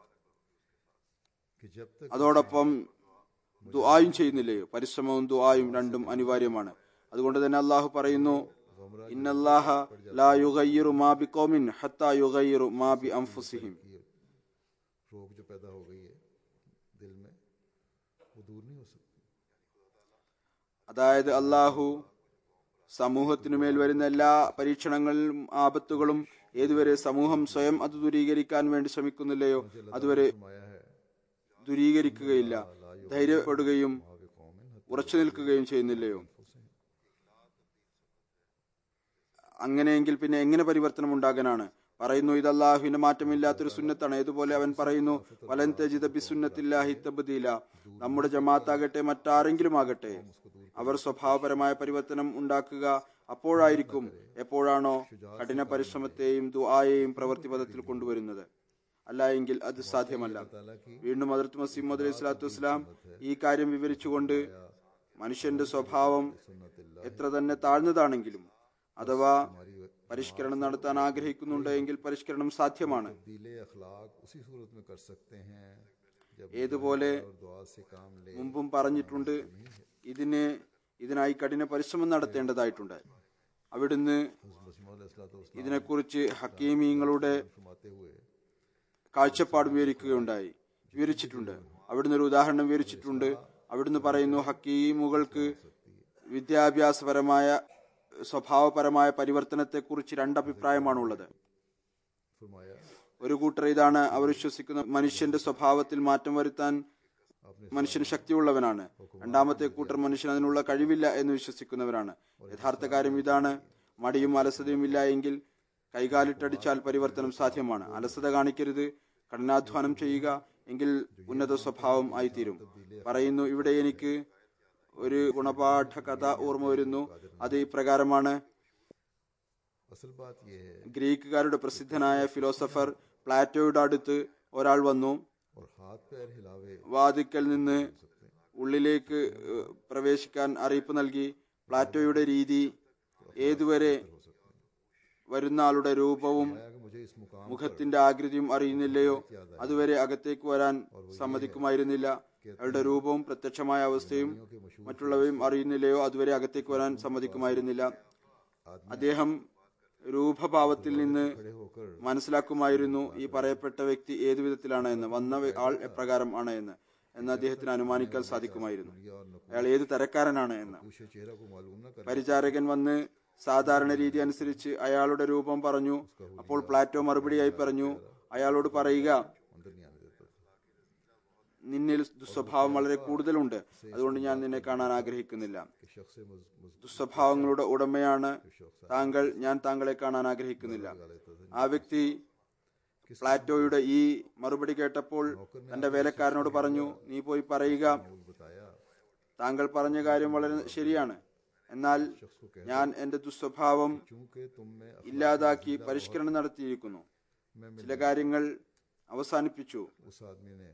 कि जब तक അതോടൊപ്പം ദുആയും ചെയ്യുന്നില്ലയോ പരിശ്രമവും ദുആയും രണ്ടും അനിവാര്യമാണ് അതുകൊണ്ട് തന്നെ അള്ളാഹു പറയുന്നു ഇന്നല്ലാഹ ലാ യുഗയ്യിറു മാ ബി ഖൗമിൻ ഹത്താ യുഗയ്യിറു മാ ബി അൻഫുസിഹിം की रोग जो पैदा हो गई है दिल में वो दूर नहीं हो सकती അതായത് അള്ളാഹു സമൂഹത്തിനുമേൽ വരുന്ന എല്ലാ പരീക്ഷണങ്ങളും ആപത്തുകളും ഏതുവരെ സമൂഹം സ്വയം അത് ദൂരീകരിക്കാൻ വേണ്ടി ശ്രമിക്കുന്നില്ലയോ അതുവരെ फरमाया है ദൂരീകരിക്കുകയില്ല ധൈര്യപ്പെടുകയും आगे कौम है ഉറച്ചു നിൽക്കുകയും ചെയ്യുന്നില്ലയോ അങ്ങനെയെങ്കിൽ പിന്നെ എങ്ങനെ പരിവർത്തനം ഉണ്ടാകാനാണ് പറയുന്നു ഇത് അള്ളാഹുവിന്റെ മാറ്റമില്ലാത്തൊരു സുന്നത്താണ് ഏതുപോലെ അവൻ പറയുന്നു വലൻ തജിദ ബിസുന്നത്തില്ലാഹി തബ്ദീല നമ്മുടെ ജമാഅത്താകട്ടെ മറ്റാരെങ്കിലും ആകട്ടെ അവർ സ്വഭാവപരമായ പരിവർത്തനം ഉണ്ടാക്കുക അപ്പോഴായിരിക്കും എപ്പോഴാണോ കഠിന പരിശ്രമത്തെയും ദുആയെയും പ്രവൃത്തിപഥത്തിൽ കൊണ്ടുവരുന്നത് അല്ല എങ്കിൽ അത് സാധ്യമല്ല ताला की വീണ്ടും ഹദരത്ത് മസീമദ് അലൈഹി സ്വലാത്തു വസ്സലാം ഈ കാര്യം വിവരിച്ചുകൊണ്ട് മനുഷ്യന്റെ സ്വഭാവം എത്ര തന്നെ താഴ്ന്നതാണെങ്കിലും അഥവാ പരിഷ്കരണം നടത്താൻ ആഗ്രഹിക്കുന്നുണ്ട് എങ്കിൽ പരിഷ്കരണം സാധ്യമാണ് दिले अखलाक उसी सूरत में कर सकते हैं जब ഏതുപോലെ और दुआ से काम ले മുമ്പും പറഞ്ഞിട്ടുണ്ട് ഇതിന് ഇതിനായി കഠിന പരിശ്രമം നടത്തേണ്ടതായിട്ടുണ്ട് അവിടുന്ന് मसीम ഇതിനെക്കുറിച്ച് ഹക്കീമീങ്ങളുടെ फरमाते हुए കാഴ്ചപ്പാട് വിവരിക്കുകയുണ്ടായി വിവരിച്ചിട്ടുണ്ട് അവിടുന്ന് ഒരു ഉദാഹരണം വിവരിച്ചിട്ടുണ്ട് അവിടുന്ന് പറയുന്നു ഹക്കീമുകൾക്ക് വിദ്യാഭ്യാസപരമായ സ്വഭാവപരമായ പരിവർത്തനത്തെക്കുറിച്ച് രണ്ടഭിപ്രായമാണുള്ളത് फरमाया ഒരു കൂട്ടർ ഇതാണ് അവർ വിശ്വസിക്കുന്ന മനുഷ്യന്റെ സ്വഭാവത്തിൽ മാറ്റം വരുത്താൻ മനുഷ്യൻ ശക്തിയുള്ളവനാണ് രണ്ടാമത്തെ കൂട്ടർ മനുഷ്യൻ അതിനുള്ള കഴിവില്ല എന്ന് വിശ്വസിക്കുന്നവരാണ് യഥാർത്ഥ കാര്യം ഇതാണ് മടിയും അലസതയും ഇല്ല എങ്കിൽ കൈകാലിട്ടടിച്ചാൽ പരിവർത്തനം സാധ്യമാണ് അലസത കാണിക്കരുത് കഠിനാധ്വാനം ചെയ്യുക എങ്കിൽ ഉന്നത സ്വഭാവം ആയിത്തീരും പറയുന്നു ഇവിടെ എനിക്ക് ഒരു ഗുണപാഠ കഥ ഓർമ്മ വരുന്നു അത് ഇപ്രകാരമാണ് असल बात यह है ഗ്രീക്കുകാരുടെ പ്രസിദ്ധനായ ഫിലോസഫർ പ്ലാറ്റോയുടെ അടുത്ത് ഒരാൾ വന്നു और हाथ पैर हिलावे വാതിക്കൽ നിന്ന് ഉള്ളിലേക്ക് ഏഹ്, പ്രവേശിക്കാൻ അറിയിപ്പ് നൽകി പ്ലാറ്റോയുടെ രീതി ഏതുവരെ വരുന്ന ആളുടെ രൂപവും आया कि मुझे इस मुकाम മുഖത്തിന്റെ ആകൃതിയും അറിയുന്നില്ലയോ അതുവരെ അകത്തേക്ക് വരാൻ സമ്മതിക്കുമായിരുന്നില്ല അയാളുടെ രൂപവും പ്രത്യക്ഷമായ അവസ്ഥയും മറ്റുള്ളവയും അറിയുന്നില്ലയോ അതുവരെ അകത്തേക്ക് വരാൻ സമ്മതിക്കുമായിരുന്നില്ല അദ്ദേഹം രൂപഭാവത്തിൽ നിന്ന് खड़े होकर മനസ്സിലാക്കുമായിരുന്നു ഈ പറയപ്പെട്ട വ്യക്തി ഏതു വിധത്തിലാണ് എന്ന് വന്ന വ്യ- ആൾ എപ്രകാരം ആണ് എന്ന് എന്ന് അദ്ദേഹത്തിന് അനുമാനിക്കാൻ സാധിക്കുമായിരുന്നു दुनिया और नकूश അയാൾ ഏത് തരക്കാരനാണ് എന്ന് चेहरा को मालूम न कर പരിചാരകൻ വന്ന് സാധാരണ രീതി അനുസരിച്ച് അയാളുടെ രൂപം പറഞ്ഞു അപ്പോൾ പ്ലാറ്റോ മറുപടിയായി പറഞ്ഞു അയാളോട് പറയുക अंदर नहीं आने देता था നിന്നിൽ ദുസ്വഭാവം വളരെ കൂടുതലുണ്ട് അതുകൊണ്ട് ഞാൻ നിന്നെ കാണാൻ ആഗ്രഹിക്കുന്നില്ല कि शख्स से मज- मज- ദുസ്വഭാവങ്ങളുടെ ഉടമയാണ് താങ്കൾ ഞാൻ താങ്കളെ കാണാൻ ആഗ്രഹിക്കുന്നില്ല ആ വ്യക്തി പ്ലാറ്റോയുടെ ഈ മറുപടി കേട്ടപ്പോൾ തന്റെ വേലക്കാരനോട് പറഞ്ഞു നീ പോയി പറയുക मौल बताया താങ്കൾ പറഞ്ഞ കാര്യം വളരെ ശരിയാണ് എന്നാൽ ഞാൻ എന്റെ ദുസ്വഭാവം चूंकि तुम में ഇല്ലാതാക്കി പരിഷ്കരണം നടത്തിയിരിക്കുന്നു मैं ചില കാര്യങ്ങൾ അവസാനിപ്പിച്ചു उस आदमी ने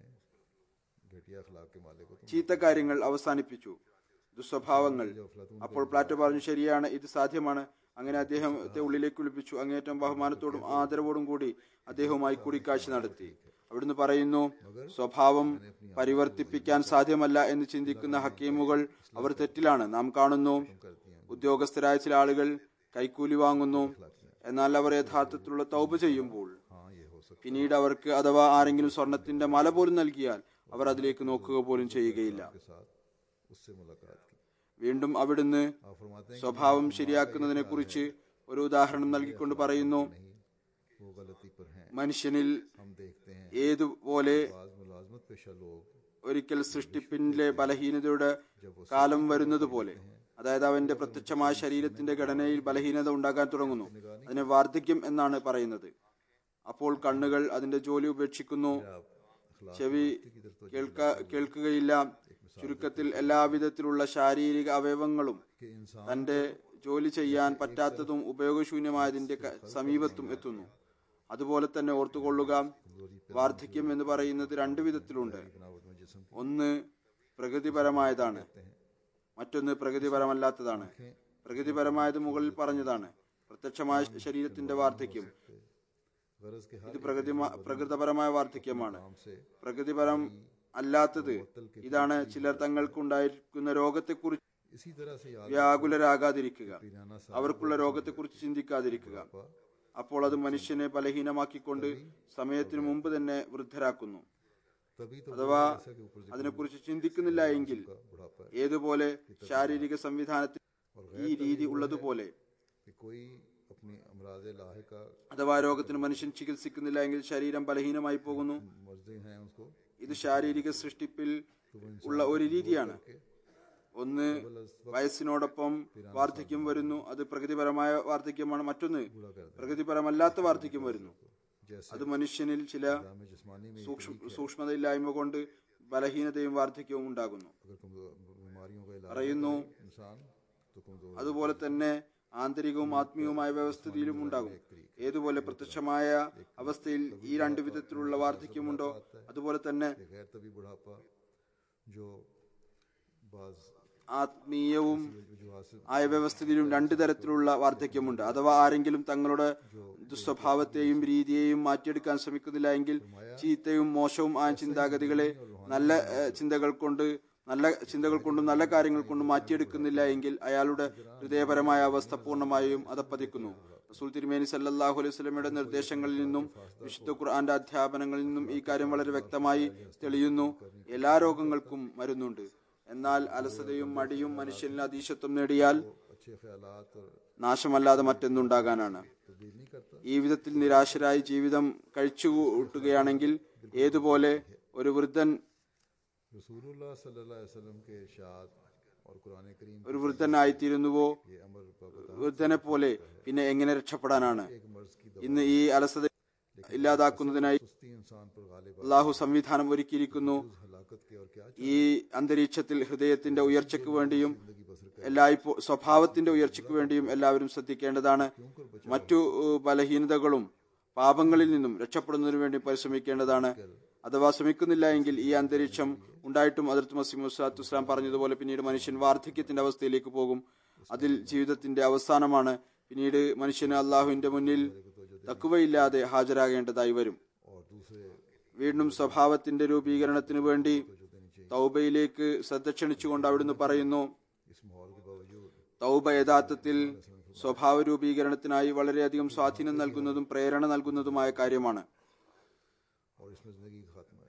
घटिया अखलाक के मालिक को तुम ചീത്ത കാര്യങ്ങൾ അവസാനിപ്പിച്ചു ദുസ്വഭാവങ്ങൾ അപ്പോൾ പ്ലാറ്റോ പറഞ്ഞു ശരിയാണ് ഇത് സാധ്യമാണ് അങ്ങനെ അദ്ദേഹത്തെ ഉള്ളിലേക്ക് വിളിപ്പിച്ചു അങ്ങേറ്റം ബഹുമാനത്തോടും ആദരവോടും കൂടി അദ്ദേഹവുമായി കൂടിക്കാഴ്ച നടത്തി അവിടുന്ന് പറയുന്നു സ്വഭാവം പരിവർത്തിപ്പിക്കാൻ സാധ്യമല്ല എന്ന് ചിന്തിക്കുന്ന ഹക്കീമുകൾ അവർ തെറ്റിലാണ് നാം കാണുന്നു ഉദ്യോഗസ്ഥരായ ചില ആളുകൾ കൈക്കൂലി വാങ്ങുന്നു എന്നാൽ അവർ യഥാർത്ഥത്തിലുള്ള തൗപ ചെയ്യുമ്പോൾ हाँ ये हो सकता പിന്നീട് അവർക്ക് അഥവാ ആരെങ്കിലും സ്വർണത്തിന്റെ മല പോലും നൽകിയാൽ അവർ അതിലേക്ക് നോക്കുക പോലും ചെയ്യുകയില്ല के साथ उससे मुलाकात की വീണ്ടും അവിടുന്ന് आप फरमाते हैं സ്വഭാവം ശരിയാക്കുന്നതിനെ കുറിച്ച് ഒരു ഉദാഹരണം നൽകിക്കൊണ്ട് പറയുന്നു नहीं वो गलती पर हैं മനുഷ്യനിൽ हम देखते हैं ഏതുപോലെ आज मुलाजमत पेशा लोग ഒരിക്കൽ സൃഷ്ടിപ്പിന്റെ ബലഹീനതയുടെ കാലം വരുന്നത് പോലെ അതായത് അവന്റെ പ്രത്യക്ഷമായ ശരീരത്തിന്റെ ഘടനയിൽ ബലഹീനത ഉണ്ടാകാൻ തുടങ്ങുന്നു അതിനെ വാർദ്ധക്യം എന്നാണ് പറയുന്നത് അപ്പോൾ കണ്ണുകൾ അതിന്റെ ജോലി ഉപേക്ഷിക്കുന്നു ചെവി കേൾക്ക കേൾക്കുകയില്ല ചുരുക്കത്തിൽ എല്ലാവിധത്തിലുള്ള ശാരീരിക അവയവങ്ങളും कि इंसान തന്റെ ജോലി ചെയ്യാൻ പറ്റാത്തതും ഉപയോഗശൂന്യമായതിന്റെ ക- സമീപത്തും എത്തുന്നു അതുപോലെ തന്നെ ഓർത്തുകൊള്ളുക വാർദ്ധക്യം എന്ന് പറയുന്നത് രണ്ട് വിധത്തിലുണ്ട് बनावट में जिसम ഒന്ന് പ്രകൃതിപരമായതാണ് മറ്റൊന്ന് പ്രകൃതിപരമല്ലാത്തതാണ് പ്രകൃതിപരമായത് മുകളിൽ പറഞ്ഞതാണ് പ്രത്യക്ഷമായ ശരീരത്തിന്റെ വാർദ്ധക്യം गरज के ഇത് പ്രകൃതി പ്രകൃതപരമായ വാർദ്ധക്യമാണ് हाथ से പ്രകൃതിപരം അല്ലാത്തത് ഇതാണ് ചിലർ തങ്ങൾക്കുണ്ടായിരിക്കുന്ന രോഗത്തെക്കുറിച്ച് इसी तरह से याद വ്യാകുലരാകാതിരിക്കുക पीराना सा അവർക്കുള്ള രോഗത്തെക്കുറിച്ച് ചിന്തിക്കാതിരിക്കുക അപ്പോൾ അത് മനുഷ്യനെ ബലഹീനമാക്കിക്കൊണ്ട് സമയത്തിനു മുമ്പ് തന്നെ വൃദ്ധരാക്കുന്നു तभी तो അഥവാ जैसा कि ऊपर അതിനെക്കുറിച്ച് ചിന്തിക്കുന്നില്ല എങ്കിൽ का बुढ़ापा है ഏതുപോലെ ശാരീരിക സംവിധാനത്തിൽ ഈ രീതി ഉള്ളതുപോലെ कि कोई अपनी अमराज लाहिका അഥവാ രോഗത്തിന് മനുഷ്യൻ ചികിത്സിക്കുന്നില്ല എങ്കിൽ ശരീരം ബലഹീനമായി പോകുന്നു मर्जी हैं उसको ഇത് ശാരീരിക സൃഷ്ടിപ്പിൽ ഉള്ള ഒരു രീതിയാണ് ഒന്ന് വയസ്സിനോടൊപ്പം വാർദ്ധക്യം വരുന്നു അത് പ്രകൃതിപരമായ വാർദ്ധക്യമാണ് മറ്റൊന്ന് പ്രകൃതിപരമല്ലാത്ത വാർദ്ധക്യം വരുന്നു जैसे അത് മനുഷ്യനിൽ ചില हमें जिस्मानी में സൂക്ഷ്മ സൂക്ഷ്മതയില്ലായ്മ കൊണ്ട് ബലഹീനതയും വാർദ്ധക്യവും ഉണ്ടാകുന്നു अगर कमजोर बीमारियों का इलाज പറയുന്നു इंसान तो कमजोर അതുപോലെ തന്നെ ആന്തരികവും ആത്മീയവുമായ വ്യവസ്ഥിതിയിലും ഉണ്ടാകും ഏതുപോലെ പ്രത്യക്ഷമായ അവസ്ഥയിൽ ഈ രണ്ട് വിധത്തിലുള്ള വാർദ്ധക്യമുണ്ടോ അതുപോലെ തന്നെ ये गैर तभी बुढ़ापा जो बाज ആത്മീയവും जो हासिल ആയ വ്യവസ്ഥിതിയിലും രണ്ട് തരത്തിലുള്ള വാർദ്ധക്യമുണ്ട് അഥവാ ആരെങ്കിലും തങ്ങളുടെ ദുസ്വഭാവത്തെയും രീതിയെയും മാറ്റിയെടുക്കാൻ ശ്രമിക്കുന്നില്ല എങ്കിൽ ചീത്തയും മോശവും ആയ ചിന്താഗതികളെ നല്ല ഏഹ്, ചിന്തകൾ കൊണ്ട് നല്ല ചിന്തകൾ കൊണ്ടും നല്ല കാര്യങ്ങൾ കൊണ്ടും മാറ്റിയെടുക്കുന്നില്ല എങ്കിൽ അയാളുടെ ഹൃദയപരമായ അവസ്ഥ പൂർണ്ണമായും അതപ്പതിക്കുന്നു റസൂൽ തിരുമേനി സല്ലല്ലാഹു അലൈഹി സ്വലമയുടെ നിർദ്ദേശങ്ങളിൽ നിന്നും വിശുദ്ധ ഖുർആന്റെ അധ്യാപനങ്ങളിൽ നിന്നും ഈ കാര്യം വളരെ വ്യക്തമായി തെളിയുന്നു എല്ലാ രോഗങ്ങൾക്കും മരുന്നുണ്ട് എന്നാൽ അലസതയും മടിയും മനുഷ്യനിൽ അതീശത്വം നേടിയാൽ अच्छे ख्यालात और നാശമല്ലാതെ മറ്റെന്തുണ്ടാകാനാണ് तब्दील नहीं करता ഈ വിധത്തിൽ നിരാശരായി ജീവിതം കഴിച്ചു കൂട്ടുകയാണെങ്കിൽ ഏതുപോലെ ഒരു വൃദ്ധൻ रसूलुल्लाह सल्लल्लाहु अलैहि वसल्लम के इरशाद और कुरान करीम ഒരു വൃദ്ധനായിത്തീരുന്നുവോ ये अमर बता വൃദ്ധനെ പോലെ പിന്നെ എങ്ങനെ രക്ഷപ്പെടാനാണ് एक मर्ज की ഇന്ന് ഈ അലസത ഇല്ലാതാക്കുന്നതിനായി दस्ती इंसान पर गालिब അള്ളാഹു സംവിധാനം ഒരുക്കിയിരിക്കുന്നു हलाकत के और क्या ഈ അന്തരീക്ഷത്തിൽ ഹൃദയത്തിന്റെ ഉയർച്ചയ്ക്ക് വേണ്ടിയും എല്ലായ്പോ സ്വഭാവത്തിന്റെ ഉയർച്ചയ്ക്ക് വേണ്ടിയും എല്ലാവരും ശ്രദ്ധിക്കേണ്ടതാണ് മറ്റു ഏഹ്, ബലഹീനതകളും പാപങ്ങളിൽ നിന്നും രക്ഷപ്പെടുന്നതിനു വേണ്ടി പരിശ്രമിക്കേണ്ടതാണ് അഥവാ ശ്രമിക്കുന്നില്ല എങ്കിൽ ഈ അന്തരീക്ഷം ഉണ്ടായിട്ടും അതിർത്ത് മസീം മുസ്ലാത്തു ഇസ്ലാം പറഞ്ഞതുപോലെ പിന്നീട് മനുഷ്യൻ വാർദ്ധക്യത്തിന്റെ അവസ്ഥയിലേക്ക് പോകും അതിൽ ജീവിതത്തിന്റെ അവസാനമാണ് പിന്നീട് മനുഷ്യന് അള്ളാഹുവിന്റെ മുന്നിൽ തക്കുവയില്ലാതെ ഹാജരാകേണ്ടതായി വരും और दूसरे വീണ്ടും സ്വഭാവത്തിന്റെ രൂപീകരണത്തിനു വേണ്ടി തൗബയിലേക്ക് ശ്രദ്ധ ക്ഷണിച്ചുകൊണ്ട് അവിടുന്ന് പറയുന്നു इस माहौल के बावजूद തൗബ യഥാർത്ഥത്തിൽ സ്വഭാവ രൂപീകരണത്തിനായി വളരെയധികം സ്വാധീനം നൽകുന്നതും പ്രേരണ നൽകുന്നതുമായ കാര്യമാണ് और इसमें जिंदगी का खात्मा है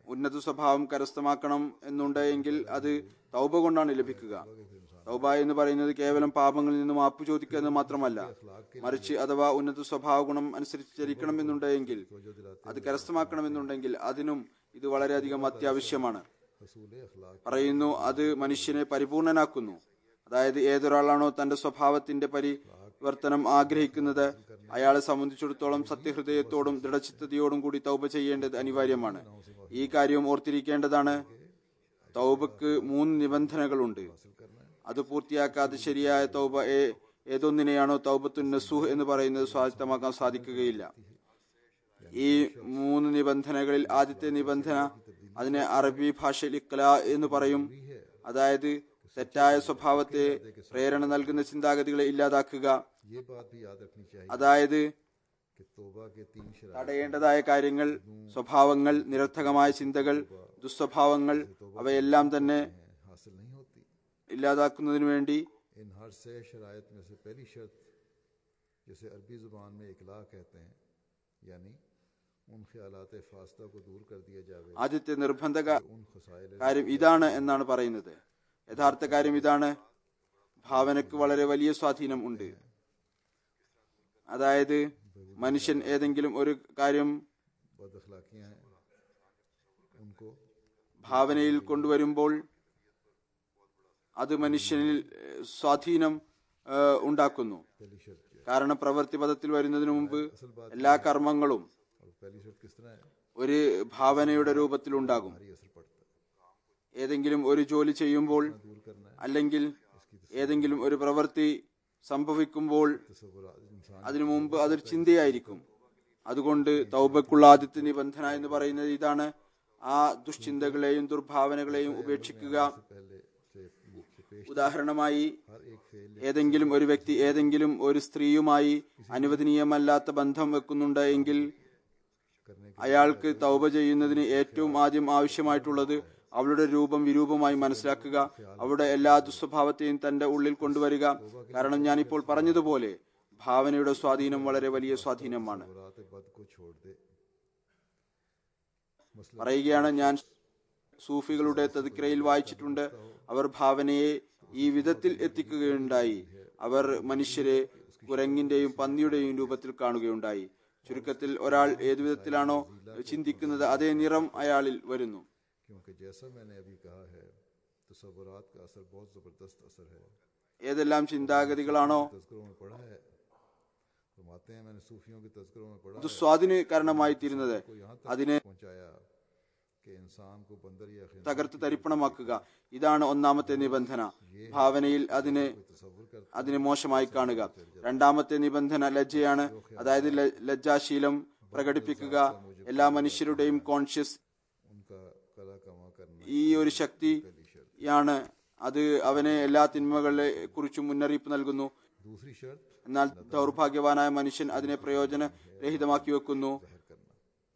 ഉന്നത സ്വഭാവം കരസ്ഥമാക്കണം എന്നുണ്ടെങ്കിൽ അത് തൗബ കൊണ്ടാണ് ലഭിക്കുക തൗബ എന്ന് പറയുന്നത് കേവലം പാപങ്ങളിൽ നിന്ന് മാപ്പ് ചോദിക്കുക എന്ന് മാത്രമല്ല മറിച്ച് അഥവാ ഉന്നത സ്വഭാവ ഗുണം അനുസരിച്ച് ചരിക്കണം എന്നുണ്ടെങ്കിൽ അത് കരസ്ഥമാക്കണമെന്നുണ്ടെങ്കിൽ അതിനും ഇത് വളരെയധികം അത്യാവശ്യമാണ് हसूल अखलाक പറയുന്നു അത് മനുഷ്യനെ പരിപൂർണനാക്കുന്നു അതായത് ഏതൊരാളാണോ തന്റെ സ്വഭാവത്തിന്റെ പരിവർത്തനം ആഗ്രഹിക്കുന്നത് അയാളെ സംബന്ധിച്ചിടത്തോളം സത്യഹൃദയത്തോടും ദൃഢചിത്തതയോടും കൂടി തൗബ ചെയ്യേണ്ടത് അനിവാര്യമാണ് ഈ കാര്യവും ഓർത്തിരിക്കേണ്ടതാണ് തൗബക്ക് മൂന്ന് നിബന്ധനകളുണ്ട് അത് പൂർത്തിയാക്കാതെ ശരിയായ തൗബ ഏ- ഏതൊന്നിനെയാണോ തൗബത്തുൻ നസൂഹ് എന്ന് പറയുന്നത് സ്വായത്തമാക്കാൻ സാധിക്കുകയില്ല ഈ മൂന്ന് നിബന്ധനകളിൽ ആദ്യത്തെ നിബന്ധന അതിനെ അറബി ഭാഷയിൽ ഇക്ല എന്ന് പറയും അതായത് തെറ്റായ സ്വഭാവത്തെ പ്രേരണ നൽകുന്ന ചിന്താഗതികളെ ഇല്ലാതാക്കുക ये बात भी याद रखनी चाहिए അതായത് कि तोबा के तीन शराब തടയേണ്ടതായ കാര്യങ്ങൾ സ്വഭാവങ്ങൾ നിരർത്ഥകമായ ചിന്തകൾ ദുസ്വഭാവങ്ങൾ അവയെല്ലാം തന്നെ हासिल नहीं होती ഇല്ലാതാക്കുന്നതിനു വേണ്ടി इन हर से शराइत में से पहली शर्त जिसे अरबी ज़ुबान में इकला कहते हैं यानी उन ख्यालात फास्ता को दूर कर दिया जावे ആദ്യത്തെ നിർബന്ധ ക- उन खसाइल കാര്യം ഇതാണ് എന്നാണ് പറയുന്നത് യഥാർത്ഥ കാര്യം ഇതാണ് ഭാവനക്ക് വളരെ വലിയ സ്വാധീനം ഉണ്ട് അതായത് മനുഷ്യൻ ഏതെങ്കിലും ഒരു കാര്യം बद अखलाकियाँ हैं उनको ഭാവനയിൽ കൊണ്ടുവരുമ്പോൾ അത് മനുഷ്യനിൽ ഏഹ്, സ്വാധീനം ഏഹ്, ഉണ്ടാക്കുന്നു पहली शर्त क्या है കാരണം പ്രവൃത്തി പദത്തിൽ വരുന്നതിന് മുമ്പ് എല്ലാ കർമ്മങ്ങളും और पहली शर्त किस तरह है ഒരു ഭാവനയുടെ രൂപത്തിലുണ്ടാകും भारी असर पड़ता है ഏതെങ്കിലും ഒരു ജോലി ചെയ്യുമ്പോൾ दूर करना है അല്ലെങ്കിൽ ഏതെങ്കിലും ഒരു പ്രവൃത്തി സംഭവിക്കുമ്പോൾ तस्वुरात इंसान അതിനു മുമ്പ് അതൊരു ചിന്തയായിരിക്കും അതുകൊണ്ട് തൗബക്കുള്ള ആദ്യത്തെ നിബന്ധന എന്ന് പറയുന്നത് ഇതാണ് ആ ദുഷ്ചിന്തകളെയും ദുർഭാവനകളെയും ഉപേക്ഷിക്കുക पहले से, से पेश ഉദാഹരണമായി हर एक फेल ഏതെങ്കിലും ഒരു വ്യക്തി ഏതെങ്കിലും ഒരു സ്ത്രീയുമായി അനുവദനീയമല്ലാത്ത ബന്ധം വെക്കുന്നുണ്ട് എങ്കിൽ करने के അയാൾക്ക് തൗബ ചെയ്യുന്നതിന് ഏറ്റവും ആദ്യം ആവശ്യമായിട്ടുള്ളത് അവളുടെ രൂപം വിരൂപമായി മനസ്സിലാക്കുക അവളുടെ എല്ലാ ദുസ്വഭാവത്തെയും തന്റെ ഉള്ളിൽ കൊണ്ടുവരിക കാരണം ഞാനിപ്പോൾ പറഞ്ഞതുപോലെ ഭാവനയുടെ സ്വാധീനം വളരെ വലിയ സ്വാധീനമാണ് तस्वुरात बद को छोड़ दे मसला പറയുകയാണ് ഞാൻ സൂഫികളുടെ തതിക്രയിൽ വായിച്ചിട്ടുണ്ട് അവർ ഭാവനയെ ഈ വിധത്തിൽ എത്തിക്കുകയുണ്ടായി അവർ മനുഷ്യരെ കുരങ്ങിന്റെയും പന്നിയുടെയും രൂപത്തിൽ കാണുകയുണ്ടായി ചുരുക്കത്തിൽ ഒരാൾ ഏതു വിധത്തിലാണോ ചിന്തിക്കുന്നത് അതേ നിറം അയാളിൽ വരുന്നു क्योंकि जैसा मैंने अभी कहा है तस्वुरात का असर बहुत ज़बरदस्त असर है ഏതെല്ലാം ചിന്താഗതികളാണോ तस्करों में पढ़ा है फरमाते हैं मैंने सूफियों के तस्करों में पढ़ा അത് സ്വാധീന കാരണമായി തീരുന്നത് को यहाँ तक അതിനെ पहुंचाया कि इंसान को बंदर या खिंजीर തകർത്ത് തരിപ്പണമാക്കുക ഇതാണ് ഒന്നാമത്തെ നിബന്ധന ഭാവനയിൽ അതിനെ तस्वुर कर അതിനെ മോശമായി കാണുക രണ്ടാമത്തെ നിബന്ധന ലജ്ജയാണ് അതായത് ല- ലജ്ജാശീലം പ്രകടിപ്പിക്കുക എല്ലാ മനുഷ്യരുടെയും കോൺഷ്യസ് उनका कला कमा करना ഈ ഒരു ശക്തിയാണ് അത് അവനെ എല്ലാ തിന്മകളെ കുറിച്ചും മുന്നറിയിപ്പ് നൽകുന്നു दूसरी शर्त എന്നാൽ ദൗർഭാഗ്യവാനായ മനുഷ്യൻ അതിനെ പ്രയോജനരഹിതമാക്കി വെക്കുന്നു जाहिर करना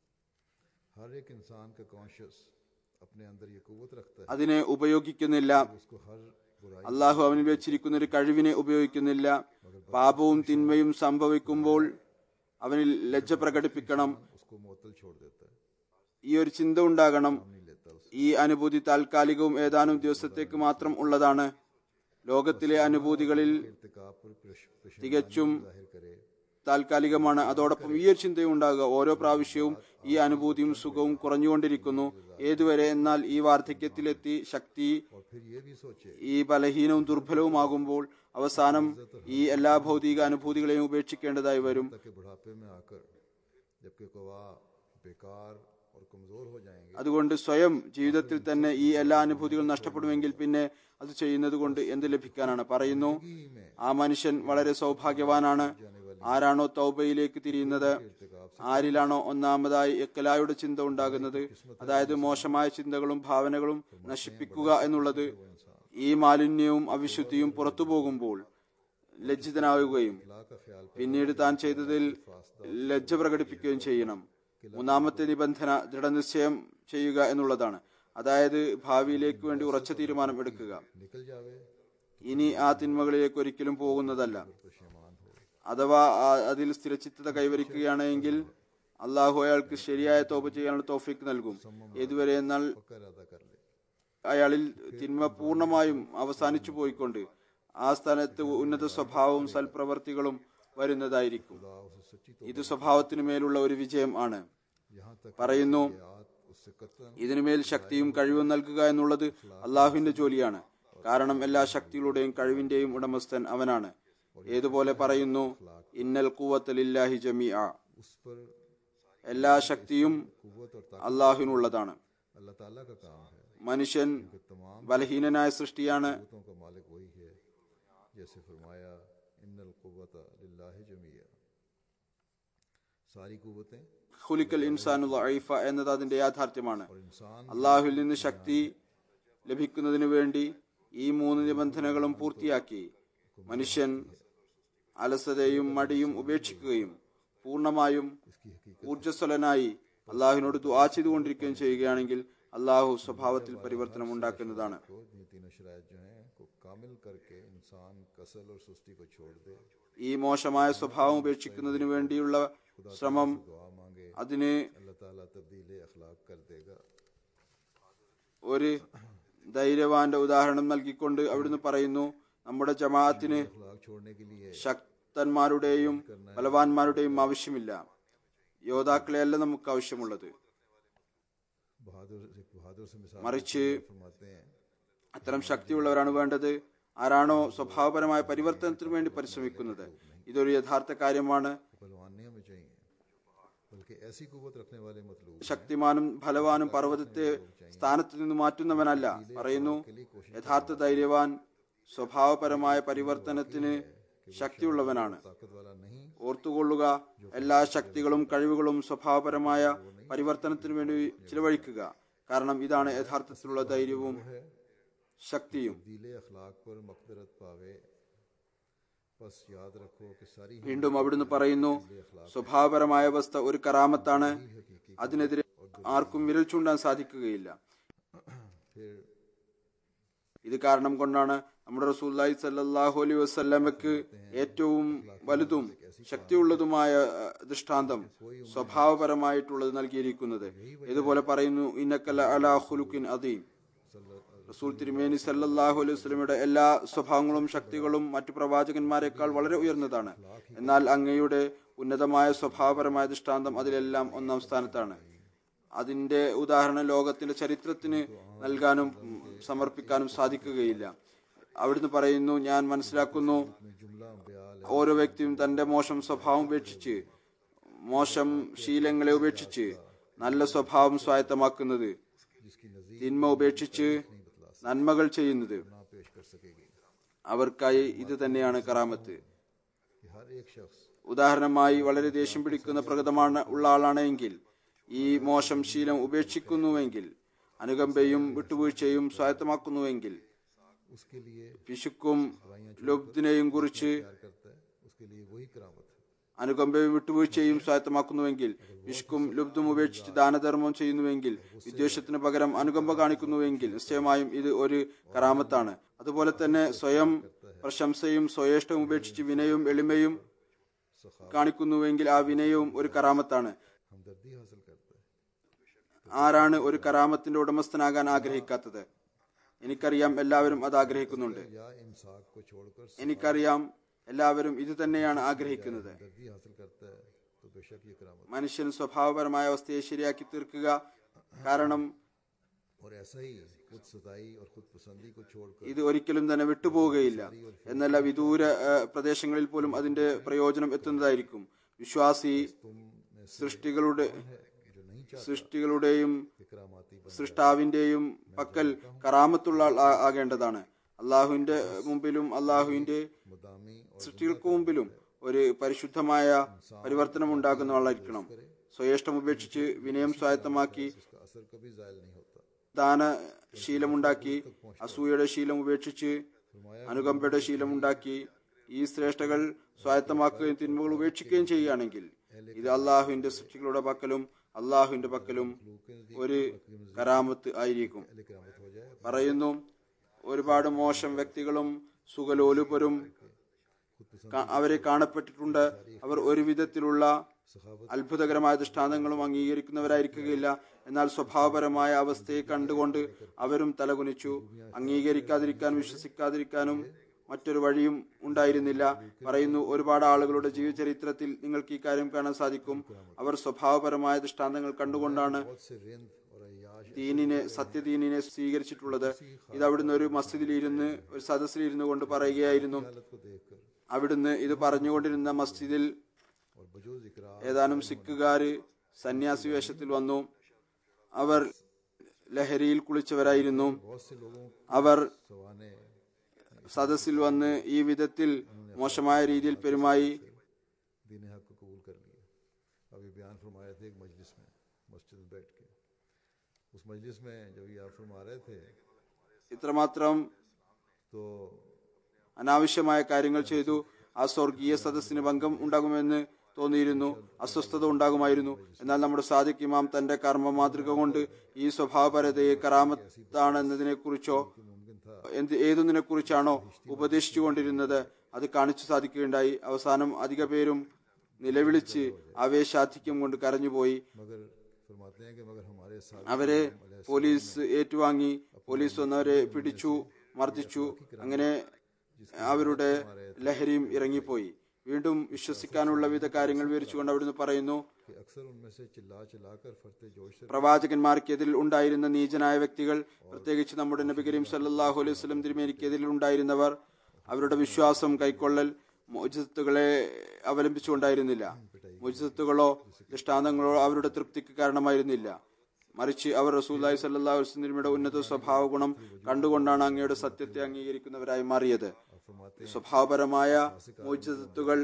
हर एक इंसान का कॉन्शियस अपने अंदर ये कुवत रखता है അതിനെ ഉപയോഗിക്കുന്നില്ല उसको हर बुराई അള്ളാഹു അവനിൽ വെച്ചിരിക്കുന്ന ഒരു കഴിവിനെ ഉപയോഗിക്കുന്നില്ല പാപവും തിന്മയും സംഭവിക്കുമ്പോൾ അവനിൽ ലജ്ജ പ്രകടിപ്പിക്കണം उसको मुअत्तल छोड़ देता है ഈ ഒരു ചിന്ത ഉണ്ടാകണം नहीं लेता उस ഈ അനുഭൂതി താൽക്കാലികവും ഏതാനും ദിവസത്തേക്ക് മാത്രം ഉള്ളതാണ് ലോകത്തിലെ അനുഭൂതികളിൽ इर्तिकाब पर पेश- पेश- തികച്ചും जाहिर करे താൽക്കാലികമാണ് അതോടൊപ്പം ഈ ഒരു ചിന്തയും ഉണ്ടാകുക ഓരോ പ്രാവശ്യവും ഈ അനുഭൂതിയും സുഖവും കുറഞ്ഞുകൊണ്ടിരിക്കുന്നു ഏതുവരെ എന്നാൽ ഈ വാർദ്ധക്യത്തിലെത്തി ശക്തി और फिर ये भी सोचे ഈ ബലഹീനവും ദുർബലവുമാകുമ്പോൾ അവസാനം ഈ എല്ലാ ഭൗതിക അനുഭൂതികളെയും ഉപേക്ഷിക്കേണ്ടതായി വരും ताकि बुढ़ापे में आकर जबकि कवा बेकार और कमजोर हो जाएंगे അതുകൊണ്ട് സ്വയം ജീവിതത്തിൽ തന്നെ ഈ എല്ലാ അനുഭൂതികളും നഷ്ടപ്പെടുമെങ്കിൽ പിന്നെ അത് ചെയ്യുന്നത് കൊണ്ട് എന്ത് ലഭിക്കാനാണ് പറയുന്നു ആ മനുഷ്യൻ വളരെ സൗഭാഗ്യവാനാണ് ആരാണോ തൗബയിലേക്ക് തിരിയുന്നത് ആരിലാണോ ഒന്നാമതായി എക്കലായുടെ ചിന്ത ഉണ്ടാകുന്നത് അതായത് മോശമായ ചിന്തകളും ഭാവനകളും നശിപ്പിക്കുക എന്നുള്ളത് ഈ മാലിന്യവും അവിശുദ്ധിയും പുറത്തു പോകുമ്പോൾ ലജ്ജിതനാവുകയും अल्लाह का ख्याल പിന്നീട് താൻ ചെയ്തതിൽ ലജ്ജ പ്രകടിപ്പിക്കുകയും ചെയ്യണം മൂന്നാമത്തെ നിബന്ധന ദൃഢനിശ്ചയം ചെയ്യുക എന്നുള്ളതാണ് അതായത് ഭാവിയിലേക്ക് വേണ്ടി ഉറച്ച തീരുമാനം എടുക്കുക निकल जावे ഇനി ആ തിന്മകളിലേക്ക് ഒരിക്കലും പോകുന്നതല്ല तो शैमान हो അഥവാ ആ- അതിൽ സ്ഥിരചിത്തത കൈവരിക്കുകയാണെങ്കിൽ അള്ളാഹു അയാൾക്ക് ശരിയായ തോപ ചെയ്യാനുള്ള തോഫിക്ക് നൽകും ഏതുവരെ എന്നാൽ पक्का इरादा कर ले അയാളിൽ തിന്മ പൂർണ്ണമായും അവസാനിച്ചു പോയിക്കൊണ്ട് ആ സ്ഥാനത്ത് ഉന്നത സ്വഭാവവും സൽപ്രവർത്തികളും വരുന്നതായിരിക്കും खुदा उसे सच्ची तो ഇത് സ്വഭാവത്തിനു മേലുള്ള ഒരു വിജയം ആണ് यहाँ तक പറയുന്നു याद उससे कतन ഇതിനുമേൽ ശക്തിയും കഴിവും നൽകുക എന്നുള്ളത് അള്ളാഹുവിന്റെ ജോലിയാണ് കാരണം എല്ലാ ശക്തികളുടെയും കഴിവിന്റെയും ഉടമസ്ഥൻ അവനാണ് ഏതുപോലെ പറയുന്നു ഇന്നൽ കൂവത്തലില്ലാഹി ജമിഅ उस पर എല്ലാ ശക്തിയും कुव्वत और ताकत അള്ളാഹുവിനുള്ളതാണ് अल्लाह ताला का काम है മനുഷ്യൻ कि तमाम ബലഹീനനായ സൃഷ്ടിയാണ് कुव्वतों का मालिक वही है जैसे फरमाया इन्नल कुव्वत लिल्लाहि जमिया सारी कुव्वतें ഖുലിക്കൽ ഇൻസാനു ലഈഫ എന്നത് അതിന്റെ യാഥാർത്ഥ്യമാണ് और इंसान അള്ളാഹുവിൽ നിന്ന് ശക്തി ലഭിക്കുന്നതിനു വേണ്ടി ഈ മൂന്ന് നിബന്ധനകളും പൂർത്തിയാക്കി മനുഷ്യൻ അലസതയും മടിയും ഉപേക്ഷിക്കുകയും പൂർണ്ണമായും इसकी हकीकत ഊർജ്ജസ്വലനായി അള്ളാഹുവിനോട് ദുആ ചെയ്തുകൊണ്ടിരിക്കുകയും ചെയ്യുകയാണെങ്കിൽ അള്ളാഹു സ്വഭാവത്തിൽ പരിവർത്തനം ഉണ്ടാക്കുന്നതാണ് को ये तीनों शरायत जो हैं को कामिल करके इंसान कसल और सुस्ती को छोड़ दे ഈ മോശമായ സ്വഭാവം ഉപേക്ഷിക്കുന്നതിനു വേണ്ടിയുള്ള ശ്രമം दुआ मांगे അതിന് अल्लाह ताला तब्दील अखलाक कर देगा ഒരു ധൈര്യവാന്റെ ഉദാഹരണം നൽകിക്കൊണ്ട് അവിടുന്ന് പറയുന്നു നമ്മുടെ ജമാഅത്തിന് अखलाक छोड़ने के लिए ശക്തന്മാരുടെയും ബലവാന്മാരുടെയും ആവശ്യമില്ല യോദ്ധാക്കളെയല്ല നമുക്ക് ആവശ്യമുള്ളത് बहादुर एक बहादुर से मिसाल മറിച്ച് फरमाते हैं അത്തരം ശക്തിയുള്ളവരാണ് വേണ്ടത് ആരാണോ സ്വഭാവപരമായ പരിവർത്തനത്തിന് വേണ്ടി പരിശ്രമിക്കുന്നത് ഇതൊരു യഥാർത്ഥ കാര്യമാണ് पहलवान नहीं हमें चाहिए बल्कि ऐसी कुवत रखने वाले मतलूब ശക്തിമാനും ഫലവാനും പർവ്വതത്തെ സ്ഥാനത്ത് നിന്ന് മാറ്റുന്നവനല്ല പറയുന്നു യഥാർത്ഥ ധൈര്യവാൻ സ്വഭാവപരമായ പരിവർത്തനത്തിന് ശക്തിയുള്ളവനാണ് ताकत वाला नहीं ഓർത്തുകൊള്ളുക എല്ലാ ശക്തികളും കഴിവുകളും സ്വഭാവപരമായ പരിവർത്തനത്തിനു വേണ്ടി ചിലവഴിക്കുക കാരണം ഇതാണ് യഥാർത്ഥത്തിലുള്ള ധൈര്യവും ശക്തിയും तब्दील अखलाक पर मकदरत पावे बस याद रखो कि सारी വീണ്ടും അവിടുന്ന് പറയുന്നു സ്വഭാവപരമായ അവസ്ഥ ഒരു കറാമത്താണ് അതിനെതിരെ ആർക്കും വിരൽ ചൂണ്ടാൻ സാധിക്കുകയില്ല फिर ഇത് കാരണം കൊണ്ടാണ് നമ്മുടെ റസൂല്ലായി സല്ലാഹു അലൈ വസ്ല്ലമക്ക് ഏറ്റവും വലുതും ശക്തിയുള്ളതുമായ അഹ്, ദൃഷ്ടാന്തം സ്വഭാവപരമായിട്ടുള്ളത് നൽകിയിരിക്കുന്നത് ഇതുപോലെ പറയുന്നു ഇന്നക്കല അലാ ഹുലുക്കിൻ അദീം റസൂൽ തിരുമേനി സല്ലല്ലാഹു അലൈഹി വസല്ലമയുടെ എല്ലാ സ്വഭാവങ്ങളും ശക്തികളും മറ്റു പ്രവാചകന്മാരെക്കാൾ വളരെ ഉയർന്നതാണ് എന്നാൽ അങ്ങയുടെ ഉന്നതമായ സ്വഭാവപരമായ ദൃഷ്ടാന്തം അതിലെല്ലാം ഒന്നാം സ്ഥാനത്താണ് അതിന്റെ ഉദാഹരണം ലോകത്തിന്റെ ചരിത്രത്തിന് നൽകാനും ഉം, സമർപ്പിക്കാനും സാധിക്കുകയില്ല അവിടുന്ന് പറയുന്നു ഞാൻ മനസ്സിലാക്കുന്നു जुमला बयाल ഓരോ വ്യക്തിയും തന്റെ മോശം സ്വഭാവം ഉപേക്ഷിച്ച് മോശം ശീലങ്ങളെ ഉപേക്ഷിച്ച് നല്ല സ്വഭാവം സ്വായത്തമാക്കുന്നത് जिसकी नजीर തിന്മ ഉപേക്ഷിച്ച് നന്മകൾ ചെയ്യുന്നത് ना पेश कर सकेगी അവർക്കായി ഇത് തന്നെയാണ് കറാമത്ത് कि हर एक शख्स ഉദാഹരണമായി വളരെ ദേഷ്യം പിടിക്കുന്ന പ്രകൃതമാണ് ഉള്ള ആളാണ് എങ്കിൽ ഈ മോശം ശീലം ഉപേക്ഷിക്കുന്നുവെങ്കിൽ അനുകമ്പയും വിട്ടുവീഴ്ചയും സ്വായത്തമാക്കുന്നുവെങ്കിൽ उसके लिए പിശുക്കും ലുബ്ദിനെയും കുറിച്ച് प्यार करता है उसके लिए वही करामत है അനുകമ്പയും വിട്ടുവീഴ്ചയും സ്വായത്തമാക്കുന്നുവെങ്കിൽ വിഷ്കും ലുബ്ദും ഉപേക്ഷിച്ച് ദാനധർമ്മം ചെയ്യുന്നുവെങ്കിൽ വിദ്വേഷത്തിന് പകരം അനുകമ്പ കാണിക്കുന്നുവെങ്കിൽ നിശ്ചയമായും ഇത് ഒരു കറാമത്താണ് അതുപോലെ തന്നെ സ്വയം പ്രശംസയും സ്വയേഷ്ടവും ഉപേക്ഷിച്ച് വിനയവും എളിമയും കാണിക്കുന്നുവെങ്കിൽ ആ വിനയവും ഒരു കറാമത്താണ് हमदर्दी हासिल करता है ആരാണ് ഒരു കറാമത്തിന്റെ ഉടമസ്ഥനാകാൻ ആഗ്രഹിക്കാത്തത് എനിക്കറിയാം എല്ലാവരും അത് ആഗ്രഹിക്കുന്നുണ്ട് या इंसाफ को छोड़कर എനിക്കറിയാം എല്ലാവരും ഇത് തന്നെയാണ് ആഗ്രഹിക്കുന്നത് हमदर्दी हासिल करता है तो बेशक ये करामत മനുഷ്യൻ സ്വഭാവപരമായ അവസ്ഥയെ ശരിയാക്കി തീർക്കുക കാരണം और ऐसा ही खुद सताई और खुद पसंदी को छोड़कर ഇത് ഒരിക്കലും തന്നെ വിട്ടുപോവുകയില്ല എന്നല്ല വിദൂര ഏഹ്, പ്രദേശങ്ങളിൽ പോലും അതിന്റെ പ്രയോജനം എത്തുന്നതായിരിക്കും വിശ്വാസി സൃഷ്ടികളുടെ जो नहीं चाहता സൃഷ്ടികളുടെയും कि करामाती बन സൃഷ്ടാവിന്റെയും പക്കൽ കറാമത്തുള്ള ആൾ ആ- ആകേണ്ടതാണ് അള്ളാഹുവിന്റെ മുമ്പിലും അള്ളാഹുവിന്റെ मुदामी और സൃഷ്ടികൾക്ക് മുമ്പിലും ഒരു പരിശുദ്ധമായ പരിവർത്തനം ഉണ്ടാക്കുന്ന ആളായിരിക്കണം സ്വയേഷ്ടം ഉപേക്ഷിച്ച് വിനയം സ്വായത്തമാക്കി इसका असर कभी जायल नहीं होता ദാന ശീലമുണ്ടാക്കി അസൂയയുടെ ശീലം ഉപേക്ഷിച്ച് അനുകമ്പയുടെ ശീലമുണ്ടാക്കി ഈ ശ്രേഷ്ഠകൾ സ്വായത്തമാക്കുകയും തിന്മകൾ ഉപേക്ഷിക്കുകയും ചെയ്യുകയാണെങ്കിൽ ഇത് അള്ളാഹുവിന്റെ സൃഷ്ടികളുടെ പക്കലും അള്ളാഹുവിന്റെ പക്കലും ഒരു കരാമത്ത് ആയിരിക്കും पहले करामत हो जाए പറയുന്നു ഒരുപാട് മോശം വ്യക്തികളും സുഖലോലുപരും ക- അവരെ കാണപ്പെട്ടിട്ടുണ്ട് അവർ ഒരു വിധത്തിലുള്ള सखावत അത്ഭുതകരമായ ദൃഷ്ടാന്തങ്ങളും അംഗീകരിക്കുന്നവരായിരിക്കുകയില്ല എന്നാൽ സ്വഭാവപരമായ അവസ്ഥയെ കണ്ടുകൊണ്ട് അവരും തലകുനിച്ചു അംഗീകരിക്കാതിരിക്കാനും വിശ്വസിക്കാതിരിക്കാനും മറ്റൊരു വഴിയും ഉണ്ടായിരുന്നില്ല പറയുന്നു ഒരുപാട് ആളുകളുടെ ജീവചരിത്രത്തിൽ നിങ്ങൾക്ക് ഈ കാര്യം കാണാൻ സാധിക്കും അവർ സ്വഭാവപരമായ ദൃഷ്ടാന്തങ്ങൾ കണ്ടുകൊണ്ടാണ് बहुत से रिंद और अयाश ദീനിനെ സത്യദീനിനെ സ്വീകരിച്ചിട്ടുള്ളത് ഇത് അവിടുന്ന് ഒരു മസ്ജിദിലിരുന്ന് ഒരു സദസ്സിലിരുന്നു കൊണ്ട് പറയുകയായിരുന്നു हालत को देखकर അവിടുന്ന് ഇത് പറഞ്ഞുകൊണ്ടിരുന്ന മസ്ജിദിൽ और बजूज इकरार ഏതാനും സിഖുകാര് സന്യാസി വേഷത്തിൽ വന്നു അവർ ലഹരിയിൽ കുളിച്ചവരായിരുന്നു बहुत से लोगों അവർ सवाने സദസ്സിൽ വന്ന് ഈ വിധത്തിൽ മോശമായ രീതിയിൽ പെരുമായി दीन हक को कबूल कर लिया अब ये बयान फरमाए थे एक मजलिस में मस्जिद में बैठ के उस मजलिस में जब ये आप फरमा रहे थे ഇത്രമാത്രം तो അനാവശ്യമായ കാര്യങ്ങൾ ചെയ്തു ആ സ്വർഗീയ സദസ്സിന് ഭംഗം ഉണ്ടാകുമെന്ന് തോന്നിയിരുന്നു അസ്വസ്ഥത ഉണ്ടാകുമായിരുന്നു എന്നാൽ നമ്മുടെ സാദിഖ് ഇമാം തന്റെ കർമ്മ മാതൃക കൊണ്ട് ഈ സ്വഭാവപരതയെ കറാമത്താണെന്നതിനെ കുറിച്ചോ मुमकिन था എന്ത് ഏതൊന്നിനെ കുറിച്ചാണോ ഉപദേശിച്ചുകൊണ്ടിരുന്നത് അത് കാണിച്ചു സാധിക്കുകയുണ്ടായി അവസാനം അധിക പേരും നിലവിളിച്ച് ആവേശാധിക്യം കൊണ്ട് കരഞ്ഞുപോയി मगर फरमाते हैं कि मगर हमारे साथ അവരെ പോലീസ് ഏറ്റുവാങ്ങി പോലീസ് വന്നവരെ പിടിച്ചു മർദ്ദിച്ചു അങ്ങനെ അവരുടെ ലഹരിയും ഇറങ്ങിപ്പോയി വീണ്ടും വിശ്വസിക്കാനുള്ള വിധ കാര്യങ്ങൾ വിവരിച്ചുകൊണ്ട് അവിടുന്ന് പറയുന്നു कि अक्सर उनमें से चिल्ला चिल्लाकर फरते जोश से പ്രവാചകന്മാർക്കെതിരിൽ ഉണ്ടായിരുന്ന നീചനായ വ്യക്തികൾ പ്രത്യേകിച്ച് നമ്മുടെ നബി കരീം സല്ലല്ലാഹു അലൈഹി വസല്ലം തിരുമേനിക്കെതിരിൽ ഉണ്ടായിരുന്നവർ അവരുടെ വിശ്വാസം കൈക്കൊള്ളൽ മോചിതത്തുകളെ അവലംബിച്ചുകൊണ്ടായിരുന്നില്ല മോചിതത്തുകളോ ദൃഷ്ടാന്തങ്ങളോ അവരുടെ തൃപ്തിക്ക് കാരണമായിരുന്നില്ല മറിച്ച് അവർ റസൂല്ലായി സല്ലാ വസ്ലിമിയുടെ ഉന്നത സ്വഭാവ ഗുണം കണ്ടുകൊണ്ടാണ് അങ്ങയുടെ സത്യത്തെ അംഗീകരിക്കുന്നവരായി മാറിയത് സ്വഭാവപരമായ മോചിതത്തുകൾ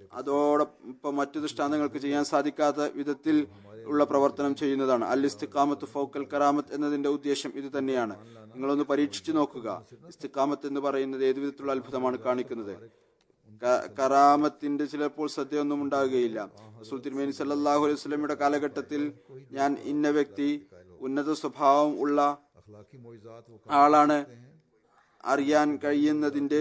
അതോടൊപ്പം മറ്റു ദൃഷ്ടാന്തങ്ങൾക്ക് ചെയ്യാൻ സാധിക്കാത്ത വിധത്തിൽ ഉള്ള പ്രവർത്തനം ചെയ്യുന്നതാണ് അൽ ഇസ്തിഖാമത്ത് ഫൗക്കൽ കറാമത്ത് എന്നതിന്റെ ഉദ്ദേശം ഇത് തന്നെയാണ് നിങ്ങളൊന്ന് പരീക്ഷിച്ചു നോക്കുക ഇസ്തിഖാമത്ത് എന്ന് പറയുന്നത് ഏതു വിധത്തിലുള്ള അത്ഭുതമാണ് കാണിക്കുന്നത് ക- കറാമത്തിന്റെ ചിലപ്പോൾ ശ്രദ്ധയൊന്നും ഉണ്ടാകുകയില്ല റസൂൽ തിരുമേനി സല്ലല്ലാഹു അലൈഹി വസല്ലമയുടെ കാലഘട്ടത്തിൽ ഞാൻ ഇന്ന വ്യക്തി ഉന്നത സ്വഭാവം ഉള്ള अखलाकी मोजात वो ആളാണ് അറിയാൻ കഴിയുന്നതിന്റെ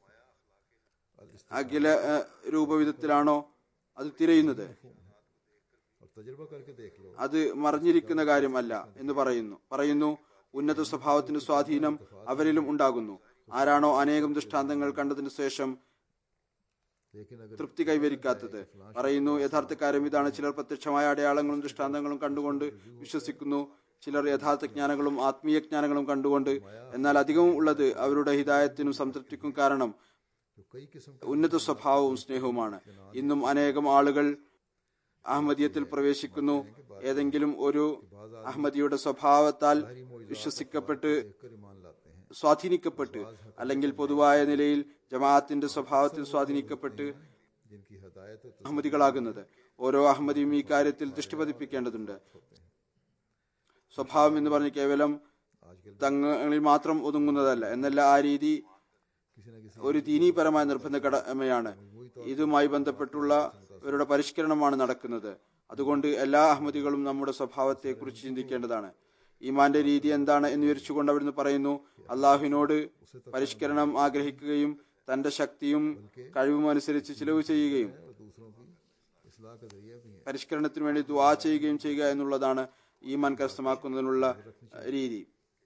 അഖില ഏഹ്, രൂപവിധത്തിലാണോ അത് തിരയുന്നത് और तजुर्बा करके देख लो അത് മറിഞ്ഞിരിക്കുന്ന കാര്യമല്ല എന്ന് പറയുന്നു പറയുന്നു ഉന്നത സ്വഭാവത്തിന്റെ സ്വാധീനം അവരിലും ഉണ്ടാകുന്നു ആരാണോ അനേകം ദൃഷ്ടാന്തങ്ങൾ കണ്ടതിനു ശേഷം लेकिन अगर തൃപ്തി കൈവരിക്കാത്തത് പറയുന്നു യഥാർത്ഥ കാര്യം ഇതാണ് ചിലർ പ്രത്യക്ഷമായ അടയാളങ്ങളും ദൃഷ്ടാന്തങ്ങളും കണ്ടുകൊണ്ട് വിശ്വസിക്കുന്നു ചിലർ യഥാർത്ഥ ജ്ഞാനങ്ങളും ആത്മീയ ജ്ഞാനങ്ങളും കണ്ടുകൊണ്ട് എന്നാൽ അധികവും ഉള്ളത് അവരുടെ ഹിതായത്തിനും സംതൃപ്തിക്കും കാരണം जो कई किस्म ഉന്നത സ്വഭാവവും സ്നേഹവുമാണ് ഇന്നും അനേകം ആളുകൾ അഹമ്മദിയത്തിൽ പ്രവേശിക്കുന്നു ഏതെങ്കിലും ഒരു അഹമ്മദിയുടെ സ്വഭാവത്താൽ വിശ്വസിക്കപ്പെട്ട് कर ईमान लाते हैं സ്വാധീനിക്കപ്പെട്ട് അല്ലെങ്കിൽ പൊതുവായ നിലയിൽ ജമാഅത്തിന്റെ സ്വഭാവത്തിൽ സ്വാധീനിക്കപ്പെട്ട് जिनकी हदायत और അഹമ്മദികളാകുന്നത് ഓരോ അഹമ്മദിയും ഈ കാര്യത്തിൽ ദൃഷ്ടി പതിപ്പിക്കേണ്ടതുണ്ട് സ്വഭാവം എന്ന് പറഞ്ഞ് കേവലം തങ്ങളിൽ മാത്രം ഒതുങ്ങുന്നതല്ല എന്നല്ല ആ രീതി किसी न किसी ഒരു ദീനീപരമായ നിർബന്ധ കടമയാണ് ഇതുമായി ബന്ധപ്പെട്ടുള്ള ഇവരുടെ പരിഷ്കരണമാണ് നടക്കുന്നത് അതുകൊണ്ട് എല്ലാ അഹമ്മദികളും നമ്മുടെ സ്വഭാവത്തെ കുറിച്ച് ചിന്തിക്കേണ്ടതാണ് ഈമാന്റെ രീതി എന്താണ് എന്ന് വിവരിച്ചുകൊണ്ട് അവിടുന്ന് പറയുന്നു അള്ളാഹുവിനോട് പരിഷ്കരണം ആഗ്രഹിക്കുകയും തന്റെ ശക്തിയും കഴിവും അനുസരിച്ച് ചിലവ് ചെയ്യുകയും और दूसरों की इसलाह का जरिया भी है പരിഷ്കരണത്തിന് വേണ്ടി ദുആ ചെയ്യുകയും ചെയ്യുക എന്നുള്ളതാണ് ഈമാൻ കരസ്ഥമാക്കുന്നതിനുള്ള അഹ്, രീതി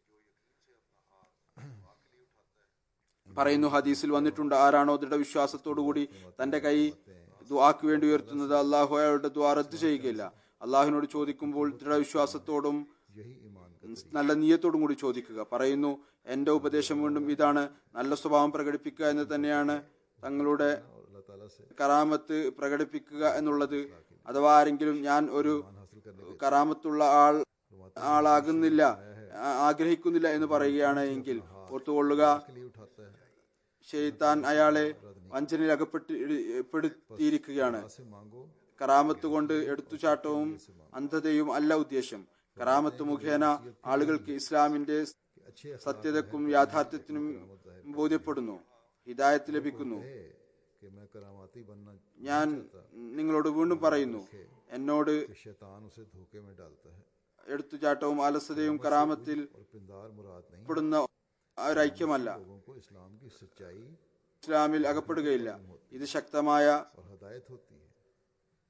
പറയുന്നു ഹദീസിൽ വന്നിട്ടുണ്ട് ആരാണോ ദൃഢവിശ്വാസത്തോടുകൂടി തന്റെ കൈ ദുആക്ക് വേണ്ടി ഉയർത്തുന്നത് അള്ളാഹു അയാളുടെ ദുആ റദ്ദ് ചെയ്യുകയില്ല അള്ളാഹുവിനോട് ചോദിക്കുമ്പോൾ ദൃഢവിശ്വാസത്തോടും यही ईमान का നല്ല നീയത്തോടും കൂടി ചോദിക്കുക പറയുന്നു എന്റെ ഉപദേശം വീണ്ടും ഇതാണ് നല്ല സ്വഭാവം പ്രകടിപ്പിക്കുക എന്ന് തന്നെയാണ് തങ്ങളുടെ और अल्लाह ताला से കറാമത്ത് പ്രകടിപ്പിക്കുക എന്നുള്ളത് അഥവാ ആരെങ്കിലും ഞാൻ ഒരു हासिल करने കറാമത്തുള്ള ആൾ ആളാകുന്നില്ല ആ- ആഗ്രഹിക്കുന്നില്ല എന്ന് പറയുകയാണ് എങ്കിൽ ഓർത്തുകൊള്ളുക के लिए उठाता है ഷെയ്ത്താൻ അയാളെ വഞ്ചനയിൽ അകപ്പെട്ട് പെടുത്തിയിരിക്കുകയാണ് से मांगो കറാമത്ത് കൊണ്ട് എടുത്തുചാട്ടവും അന്ധതയും അല്ല ഉദ്ദേശം കറാമത്ത് മുഖേന ആളുകൾക്ക് ഇസ്ലാമിന്റെ अच्छे സത്യതക്കും യാഥാർത്ഥ്യത്തിനും ബോധ്യപ്പെടുന്നു ഹിദായത്ത് ലഭിക്കുന്നു है कि मैं करामाती बनना ഞാൻ നിങ്ങളോട് വീണ്ടും പറയുന്നു എന്നോട് कि शैतान उसे धोखे में डालता है എടുത്തുചാട്ടവും അലസതയും കറാമത്തിൽ और पिंदार मुराद नहीं പെടുന്ന ഒരു ഐക്യമല്ല लोगों को इस्लाम की सच्चाई ഇസ്ലാമിൽ അകപ്പെടുകയില്ല ഇത് ശക്തമായ और हदायत होती है मैं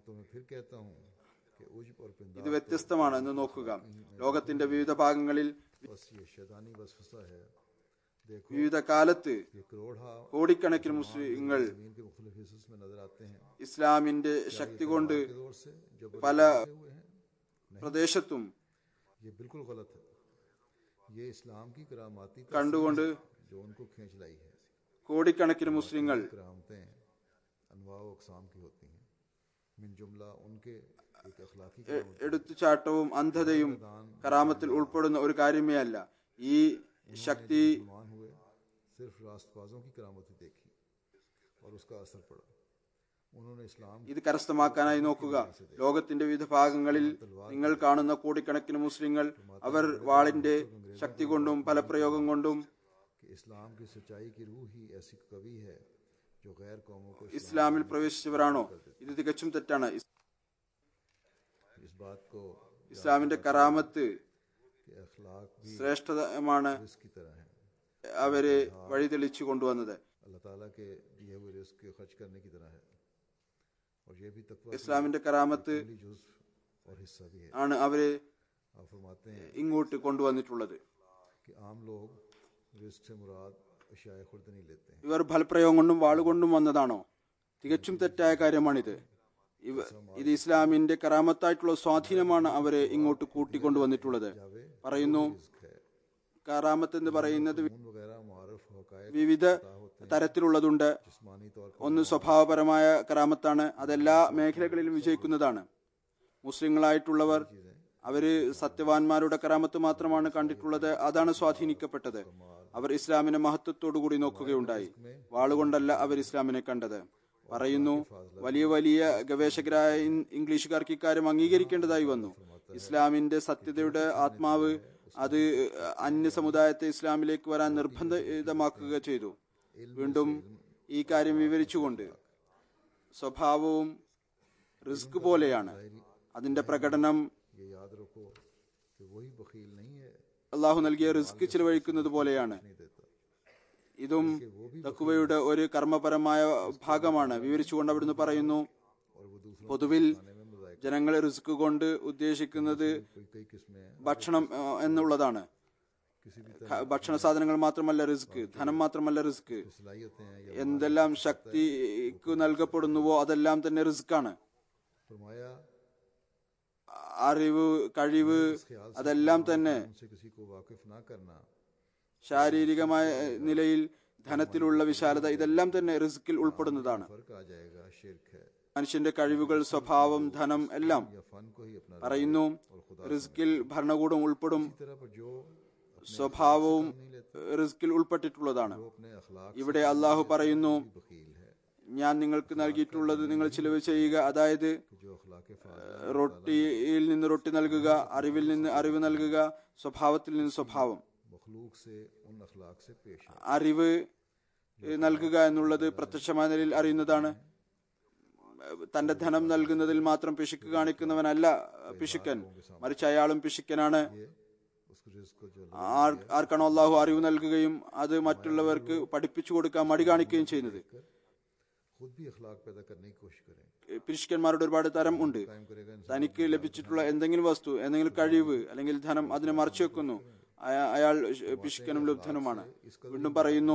तो मैं फिर कहता हूँ कि उजब और ഇത് पिंदा വ്യത്യസ്തമാണ് എന്ന് നോക്കുക ലോകത്തിന്റെ വിവിധ ഭാഗങ്ങളിൽ बस ये शैतानी वसवसा है देखो വിവിധ കാലത്ത് ये करोड़ा കോടിക്കണക്കിന് മുസ്ലിങ്ങൾ जमीन के मुख्तलिफ हिस्सों में नजर आते हैं ഇസ്ലാമിന്റെ ശക്തി കൊണ്ട് के दौर से जो പല बदले हुए हैं പ്രദേശത്തും ये बिल्कुल गलत है ये इस्लाम की करामाती तस्वीर കണ്ടുകൊണ്ട് जो उनको खींच लाई है കോടിക്കണക്കിന് മുസ്ലിങ്ങൾ करामतें अनवा अकसाम की होती हैं मिन जुमला उनके एक अखलाकी എ- എടുത്തുചാട്ടവും അന്ധതയും കറാമത്തിൽ ഉൾപ്പെടുന്ന ഒരു കാര്യമേ അല്ല ഈ ശക്തി मुसलमान हुए सिर्फ रास्तबाजों की करामती देखी और उसका असर पड़ा उन्होंने इस्लाम ഇത് കരസ്ഥമാക്കാനായി നോക്കുക ലോകത്തിന്റെ വിവിധ ഭാഗങ്ങളിൽ നിങ്ങൾ കാണുന്ന കോടിക്കണക്കിന് മുസ്ലിങ്ങൾ അവർ വാളിന്റെ ശക്തി കൊണ്ടും ഫലപ്രയോഗം കൊണ്ടും कि इस्लाम की सच्चाई की रूह ही ऐसी कवि है जो गैर कौमों को ഇസ്ലാമിൽ പ്രവേശിച്ചവരാണോ ഇത് തികച്ചും തെറ്റാണ് ഇസ്- इस बात को ഇസ്ലാമിന്റെ കറാമത്ത് कि अखलाक भी ശ്രേഷ്ഠമാണ് इसकी तरह है അവരെ വഴിതെളിച്ചു കൊണ്ടുവന്നത് अल्लाह ताला के दिए हुए रिस्क के खर्च करने की तरह है और ये भी तकवा ഇസ്ലാമിന്റെ കറാമത്ത് की जुज और हिस्सा भी है ആണ് അവരെ आप फरमाते हैं ഇങ്ങോട്ട് കൊണ്ടുവന്നിട്ടുള്ളത് कि आम लोग रिस्क से मुराद अशाय खुर्द नहीं लेते हैं ഇവർ ഫലപ്രയോഗം കൊണ്ടും വാളുകൊണ്ടും വന്നതാണോ തികച്ചും തെറ്റായ കാര്യമാണിത് ഇവ ഇത് ഇസ്ലാമിന്റെ കറാമത്തായിട്ടുള്ള സ്വാധീനമാണ് അവരെ ഇങ്ങോട്ട് കൂട്ടിക്കൊണ്ടുവന്നിട്ടുള്ളത് പറയുന്നു रिस्क है കറാമത്ത് എന്ന് പറയുന്നത് खून वगैरह मारफ हकायक വിവിധ തരത്തിലുള്ളതുണ്ട് जिस्मानी तौर पर ഒന്ന് സ്വഭാവപരമായ കറാമത്താണ് അതെല്ലാ മേഖലകളിലും വിജയിക്കുന്നതാണ് മുസ്ലിങ്ങളായിട്ടുള്ളവർ അവര് സത്യവാന്മാരുടെ കറാമത്ത് മാത്രമാണ് കണ്ടിട്ടുള്ളത് അതാണ് സ്വാധീനിക്കപ്പെട്ടത് അവർ ഇസ്ലാമിനെ മഹത്വത്തോടു കൂടി നോക്കുകയുണ്ടായി വാളുകൊണ്ടല്ല അവർ ഇസ്ലാമിനെ കണ്ടത് പറയുന്നു വലിയ വലിയ ഗവേഷകരായ ഇൻ- ഇംഗ്ലീഷുകാർക്ക് ഇക്കാര്യം അംഗീകരിക്കേണ്ടതായി വന്നു ഇസ്ലാമിന്റെ സത്യതയുടെ ആത്മാവ് അത് അന്യ സമുദായത്തെ ഇസ്ലാമിലേക്ക് വരാൻ നിർബന്ധിതമാക്കുക ചെയ്തു വീണ്ടും ഈ കാര്യം വിവരിച്ചുകൊണ്ട് സ്വഭാവവും റിസ്ക് പോലെയാണ് അതിന്റെ പ്രകടനം ये याद रखो कि वही बखील नहीं है അള്ളാഹു നൽകിയ റിസ്ക് ചിലവഴിക്കുന്നത് പോലെയാണ് नहीं देता ഇതും തക്കുവയുടെ ഒരു കർമ്മപരമായ ഭാഗമാണ് വിവരിച്ചുകൊണ്ട് അവിടുന്ന് പറയുന്നു और वो दूसरों പൊതുവിൽ खाने में मजाक ജനങ്ങൾ റിസ്ക് കൊണ്ട് ഉദ്ദേശിക്കുന്നത് कोई कई किस्में हैं ഭക്ഷണം ആ, എന്നുള്ളതാണ് किसी भी ഖ- ഭക്ഷണ സാധനങ്ങൾ മാത്രമല്ല റിസ്ക് ധനം മാത്രമല്ല റിസ്ക് सलाहियतें हैं या എന്തെല്ലാം ശക്തിക്ക് നൽകപ്പെടുന്നുവോ അതെല്ലാം തന്നെ റിസ്ക് ആണ് फरमाया അറിവ് കഴിവ് അതെല്ലാം തന്നെ उनसे किसी को वाकिफ ना करना ശാരീരികമായ നിലയിൽ ധനത്തിലുള്ള വിശാലത ഇതെല്ലാം തന്നെ റിസ്കിൽ ഉൾപ്പെടുന്നതാണ് फर्क आ जाएगा शिरक है മനുഷ്യന്റെ കഴിവുകൾ സ്വഭാവം ധനം എല്ലാം या फन को ही अपना പറയുന്നു റിസ്കിൽ ഭരണകൂടം ഉൾപ്പെടും इसी तरह पर जो സ്വഭാവവും റിസ്കിൽ ഉൾപ്പെട്ടിട്ടുള്ളതാണ് जो अपने अखलाक ഇവിടെ അള്ളാഹു പറയുന്നു से बखील है ഞാൻ നിങ്ങൾക്ക് നൽകിയിട്ടുള്ളത് നിങ്ങൾ ചിലവ് ചെയ്യുക അതായത് कि जो अखलाक फाजिल റൊട്ടിയിൽ നിന്ന് റൊട്ടി നൽകുക അറിവിൽ നിന്ന് അറിവ് നൽകുക സ്വഭാവത്തിൽ നിന്ന് സ്വഭാവം मखलूक से उन अखलाक से पेश है അറിവ് ഏഹ്, നൽകുക എന്നുള്ളത് പ്രത്യക്ഷമായ നിലയിൽ അറിയുന്നതാണ് ഏഹ്, തന്റെ ധനം നൽകുന്നതിൽ മാത്രം പിശുക്ക് കാണിക്കുന്നവനല്ല ഏഹ്, പിശുക്കൻ മറിച്ച് അയാളും പിശുക്കനാണ് ये उसको रिस्क को जो ആർ ആർക്കാണോ അള്ളാഹു അറിവ് നൽകുകയും അത് മറ്റുള്ളവർക്ക് പഠിപ്പിച്ചു കൊടുക്കാൻ മടി കാണിക്കുകയും ചെയ്യുന്നത് खुद भी अखलाक पैदा करने की कोशिश करें ഏഹ്, പിശുക്കന്മാരുടെ ഒരുപാട് തരം ഉണ്ട് कायम करेगा इंसान തനിക്ക് ലഭിച്ചിട്ടുള്ള എന്തെങ്കിലും വസ്തു എന്തെങ്കിലും കഴിവ് അല്ലെങ്കിൽ ധനം അതിനെ മറച്ചു വെക്കുന്നു അയ- അയാൾ പിശുക്കനും ലുബ്ധനുമാണ് വീണ്ടും പറയുന്നു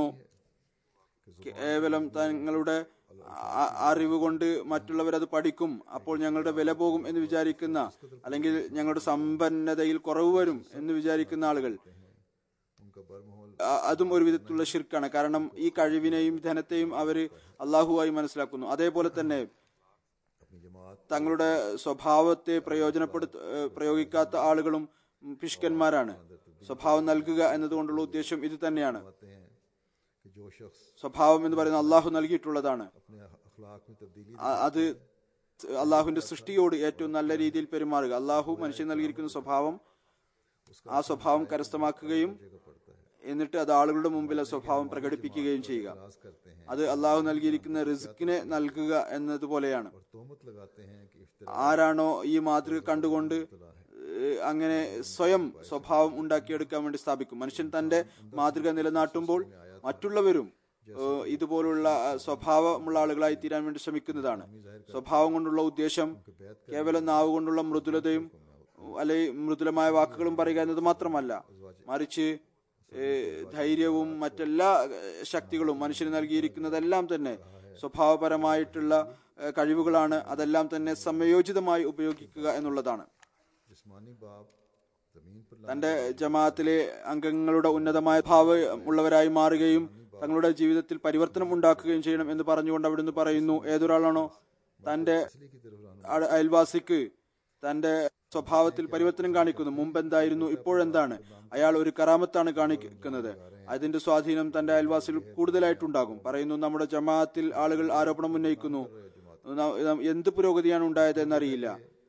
കേവലം തങ്ങളുടെ ആ- അറിവ് കൊണ്ട് മറ്റുള്ളവർ അത് പഠിക്കും അപ്പോൾ ഞങ്ങളുടെ വില പോകും എന്ന് വിചാരിക്കുന്ന അല്ലെങ്കിൽ ഞങ്ങളുടെ സമ്പന്നതയിൽ കുറവ് വരും എന്ന് വിചാരിക്കുന്ന ആളുകൾ उनका बरमहल ആ- അതും ഒരു വിധത്തിലുള്ള ഷിർക്കാണ് കാരണം ഈ കഴിവിനെയും ധനത്തെയും അവർ അള്ളാഹുവായി മനസ്സിലാക്കുന്നു അതേപോലെ തന്നെ अपनी जमात തങ്ങളുടെ സ്വഭാവത്തെ പ്രയോജനപ്പെടുത്ത ഏഹ് പ്രയോഗിക്കാത്ത ആളുകളും ഉം, പിശുക്കന്മാരാണ് സ്വഭാവം നൽകുക എന്നതുകൊണ്ടുള്ള ഉദ്ദേശം ഇത് തന്നെയാണ് आते हैं कि जो शख्स സ്വഭാവം എന്ന് പറയുന്നത് അള്ളാഹു നൽകിയിട്ടുള്ളതാണ് अपने अखलाक में तब्दीली അ- അത് അള്ളാഹുവിന്റെ സൃഷ്ടിയോട് ഏറ്റവും നല്ല രീതിയിൽ പെരുമാറുക അള്ളാഹു മനുഷ്യൻ നൽകിയിരിക്കുന്ന സ്വഭാവം ആ സ്വഭാവം കരസ്ഥമാക്കുകയും का पड़ता है എന്നിട്ട് അത് ആളുകളുടെ മുമ്പിൽ ആ സ്വഭാവം പ്രകടിപ്പിക്കുകയും ചെയ്യുക राज करते हैं അത് അള്ളാഹു നൽകിയിരിക്കുന്ന റിസ്കിനെ നൽകുക എന്നതുപോലെയാണ് और तोहमत लगाते हैं कि इफ्तरा ആരാണോ ഈ മാതൃക കണ്ടുകൊണ്ട് ഏഹ്, അങ്ങനെ സ്വയം സ്വഭാവം ഉണ്ടാക്കിയെടുക്കാൻ വേണ്ടി സ്ഥാപിക്കും മനുഷ്യൻ തന്റെ മാതൃക നിലനാട്ടുമ്പോൾ മറ്റുള്ളവരും ഏഹ്, ഇതുപോലുള്ള ഏഹ്, സ്വഭാവമുള്ള ആളുകളായി തീരാൻ വേണ്ടി ശ്രമിക്കുന്നതാണ് സ്വഭാവം കൊണ്ടുള്ള ഉദ്ദേശം കേവലം നാവ് കൊണ്ടുള്ള മൃദുലതയും അല്ലെങ്കിൽ മൃദുലമായ വാക്കുകളും പറയുക എന്നത് മാത്രമല്ല മറിച്ച് ഏഹ്, ധൈര്യവും മറ്റെല്ലാ ഏഹ്, ശക്തികളും മനുഷ്യന് നൽകിയിരിക്കുന്നതെല്ലാം തന്നെ സ്വഭാവപരമായിട്ടുള്ള ഏഹ്, കഴിവുകളാണ് അതെല്ലാം തന്നെ സമയോചിതമായി ഉപയോഗിക്കുക എന്നുള്ളതാണ് जिस्मानी बाप जमीन पर തന്റെ ജമാഅത്തിലെ അംഗങ്ങളുടെ ഉന്നതമായ ഭാവ ഉള്ളവരായി മാറുകയും തങ്ങളുടെ ജീവിതത്തിൽ പരിവർത്തനം ഉണ്ടാക്കുകയും ചെയ്യണം എന്ന് പറഞ്ഞുകൊണ്ട് അവിടുന്ന് പറയുന്നു ഏതൊരാളാണോ തന്റെ असली की तरफ लाना അയ- അയൽവാസിക്ക് തന്റെ സ്വഭാവത്തിൽ പരിവർത്തനം കാണിക്കുന്നു മുമ്പ് എന്തായിരുന്നു ഇപ്പോഴെന്താണ് അയാൾ ഒരു കറാമത്താണ് കാണിക്കുന്നത് അതിന്റെ സ്വാധീനം തന്റെ അയൽവാസിയിൽ കൂടുതലായിട്ടുണ്ടാകും പറയുന്നു നമ്മുടെ ജമാഅത്തിൽ ആളുകൾ ആരോപണം ഉന്നയിക്കുന്നു ന- ന- എന്ത് പുരോഗതിയാണ് ഉണ്ടായത് എന്നറിയില്ല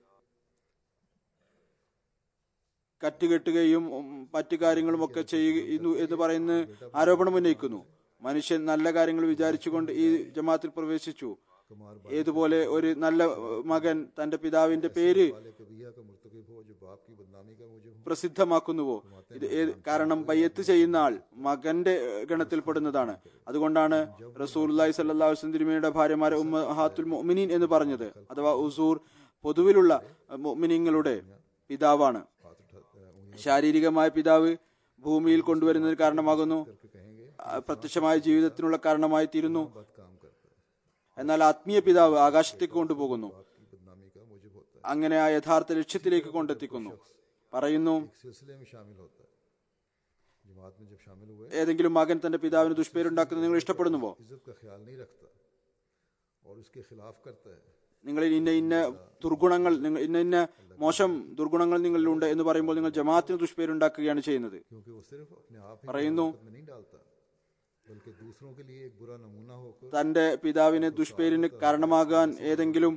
കറ്റുകെട്ടുകയും ഉം, മറ്റു കാര്യങ്ങളും ഒക്കെ ചെയ്യുന്നു എന്ന് പറയുന്ന ആരോപണം ഉന്നയിക്കുന്നു മനുഷ്യൻ നല്ല കാര്യങ്ങൾ വിചാരിച്ചുകൊണ്ട് ഈ ജമാഅത്തിൽ പ്രവേശിച്ചു ഏതുപോലെ ഒരു നല്ല ഏഹ്, മകൻ തന്റെ പിതാവിന്റെ പേര് वाले कबिया का मुर्तकब हो जो बाप की बदनामी का मुझे हो പ്രസിദ്ധമാക്കുന്നുവോ ഇത് ഏത് കാരണം ബയ്യത്ത് ചെയ്യുന്ന ആൾ മകന്റെ ഏഹ്, ഗണത്തിൽപ്പെടുന്നതാണ് അതുകൊണ്ടാണ് റസൂലി സല്ലാസ്ലം തിരുമേനിയുടെ ഭാര്യമാരെ ഉമ്മഹാത്തുൽ മുഅ്മിനീൻ എന്ന് പറഞ്ഞത് അഥവാ ഉസൂർ പൊതുവിലുള്ള ഏഹ്, മുഅ്മിനീങ്ങളുടെ പിതാവാണ് हाथ उठाता है उंगलियां ശാരീരികമായ പിതാവ് ഭൂമിയിൽ കൊണ്ടുവരുന്നതിന് കാരണമാകുന്നു करके कहेंगे ആ, പ്രത്യക്ഷമായ ജീവിതത്തിനുള്ള കാരണമായി തീരുന്നു बात काम करता है എന്നാൽ ആത്മീയ പിതാവ് ആകാശത്തേക്ക് കൊണ്ടുപോകുന്നു बाप की बदनामी का मुझे होता है അങ്ങനെ ആ യഥാർത്ഥ ലക്ഷ്യത്തിലേക്ക് കൊണ്ടെത്തിക്കുന്നു പറയുന്നു एक सिलसिले में शामिल होता है जमात में जब शामिल हुए ഏതെങ്കിലും മകൻ തന്റെ പിതാവിന് ദുഷ്പേരുണ്ടാക്കുന്നത് നിങ്ങൾ ഇഷ്ടപ്പെടുന്നുവോ इज्जत का ख्याल नहीं रखता और उसके खिलाफ करता है നിങ്ങളിൽ ഇന്ന ഇന്ന ദുർഗുണങ്ങൾ നിങ്ങൾ ഇന്ന ഇന്ന മോശം ദുർഗുണങ്ങൾ നിങ്ങളിലുണ്ട് എന്ന് പറയുമ്പോൾ നിങ്ങൾ ജമാഅത്തിന് ദുഷ്പേരുണ്ടാക്കുകയാണ് ചെയ്യുന്നത് क्योंकि वो सिर्फ अपने आप ही പറയുന്നു में नहीं डालता बल्कि दूसरों के लिए एक बुरा नमूना होकर തന്റെ പിതാവിന് ദുഷ്പേരിന് കാരണമാകാൻ ഏതെങ്കിലും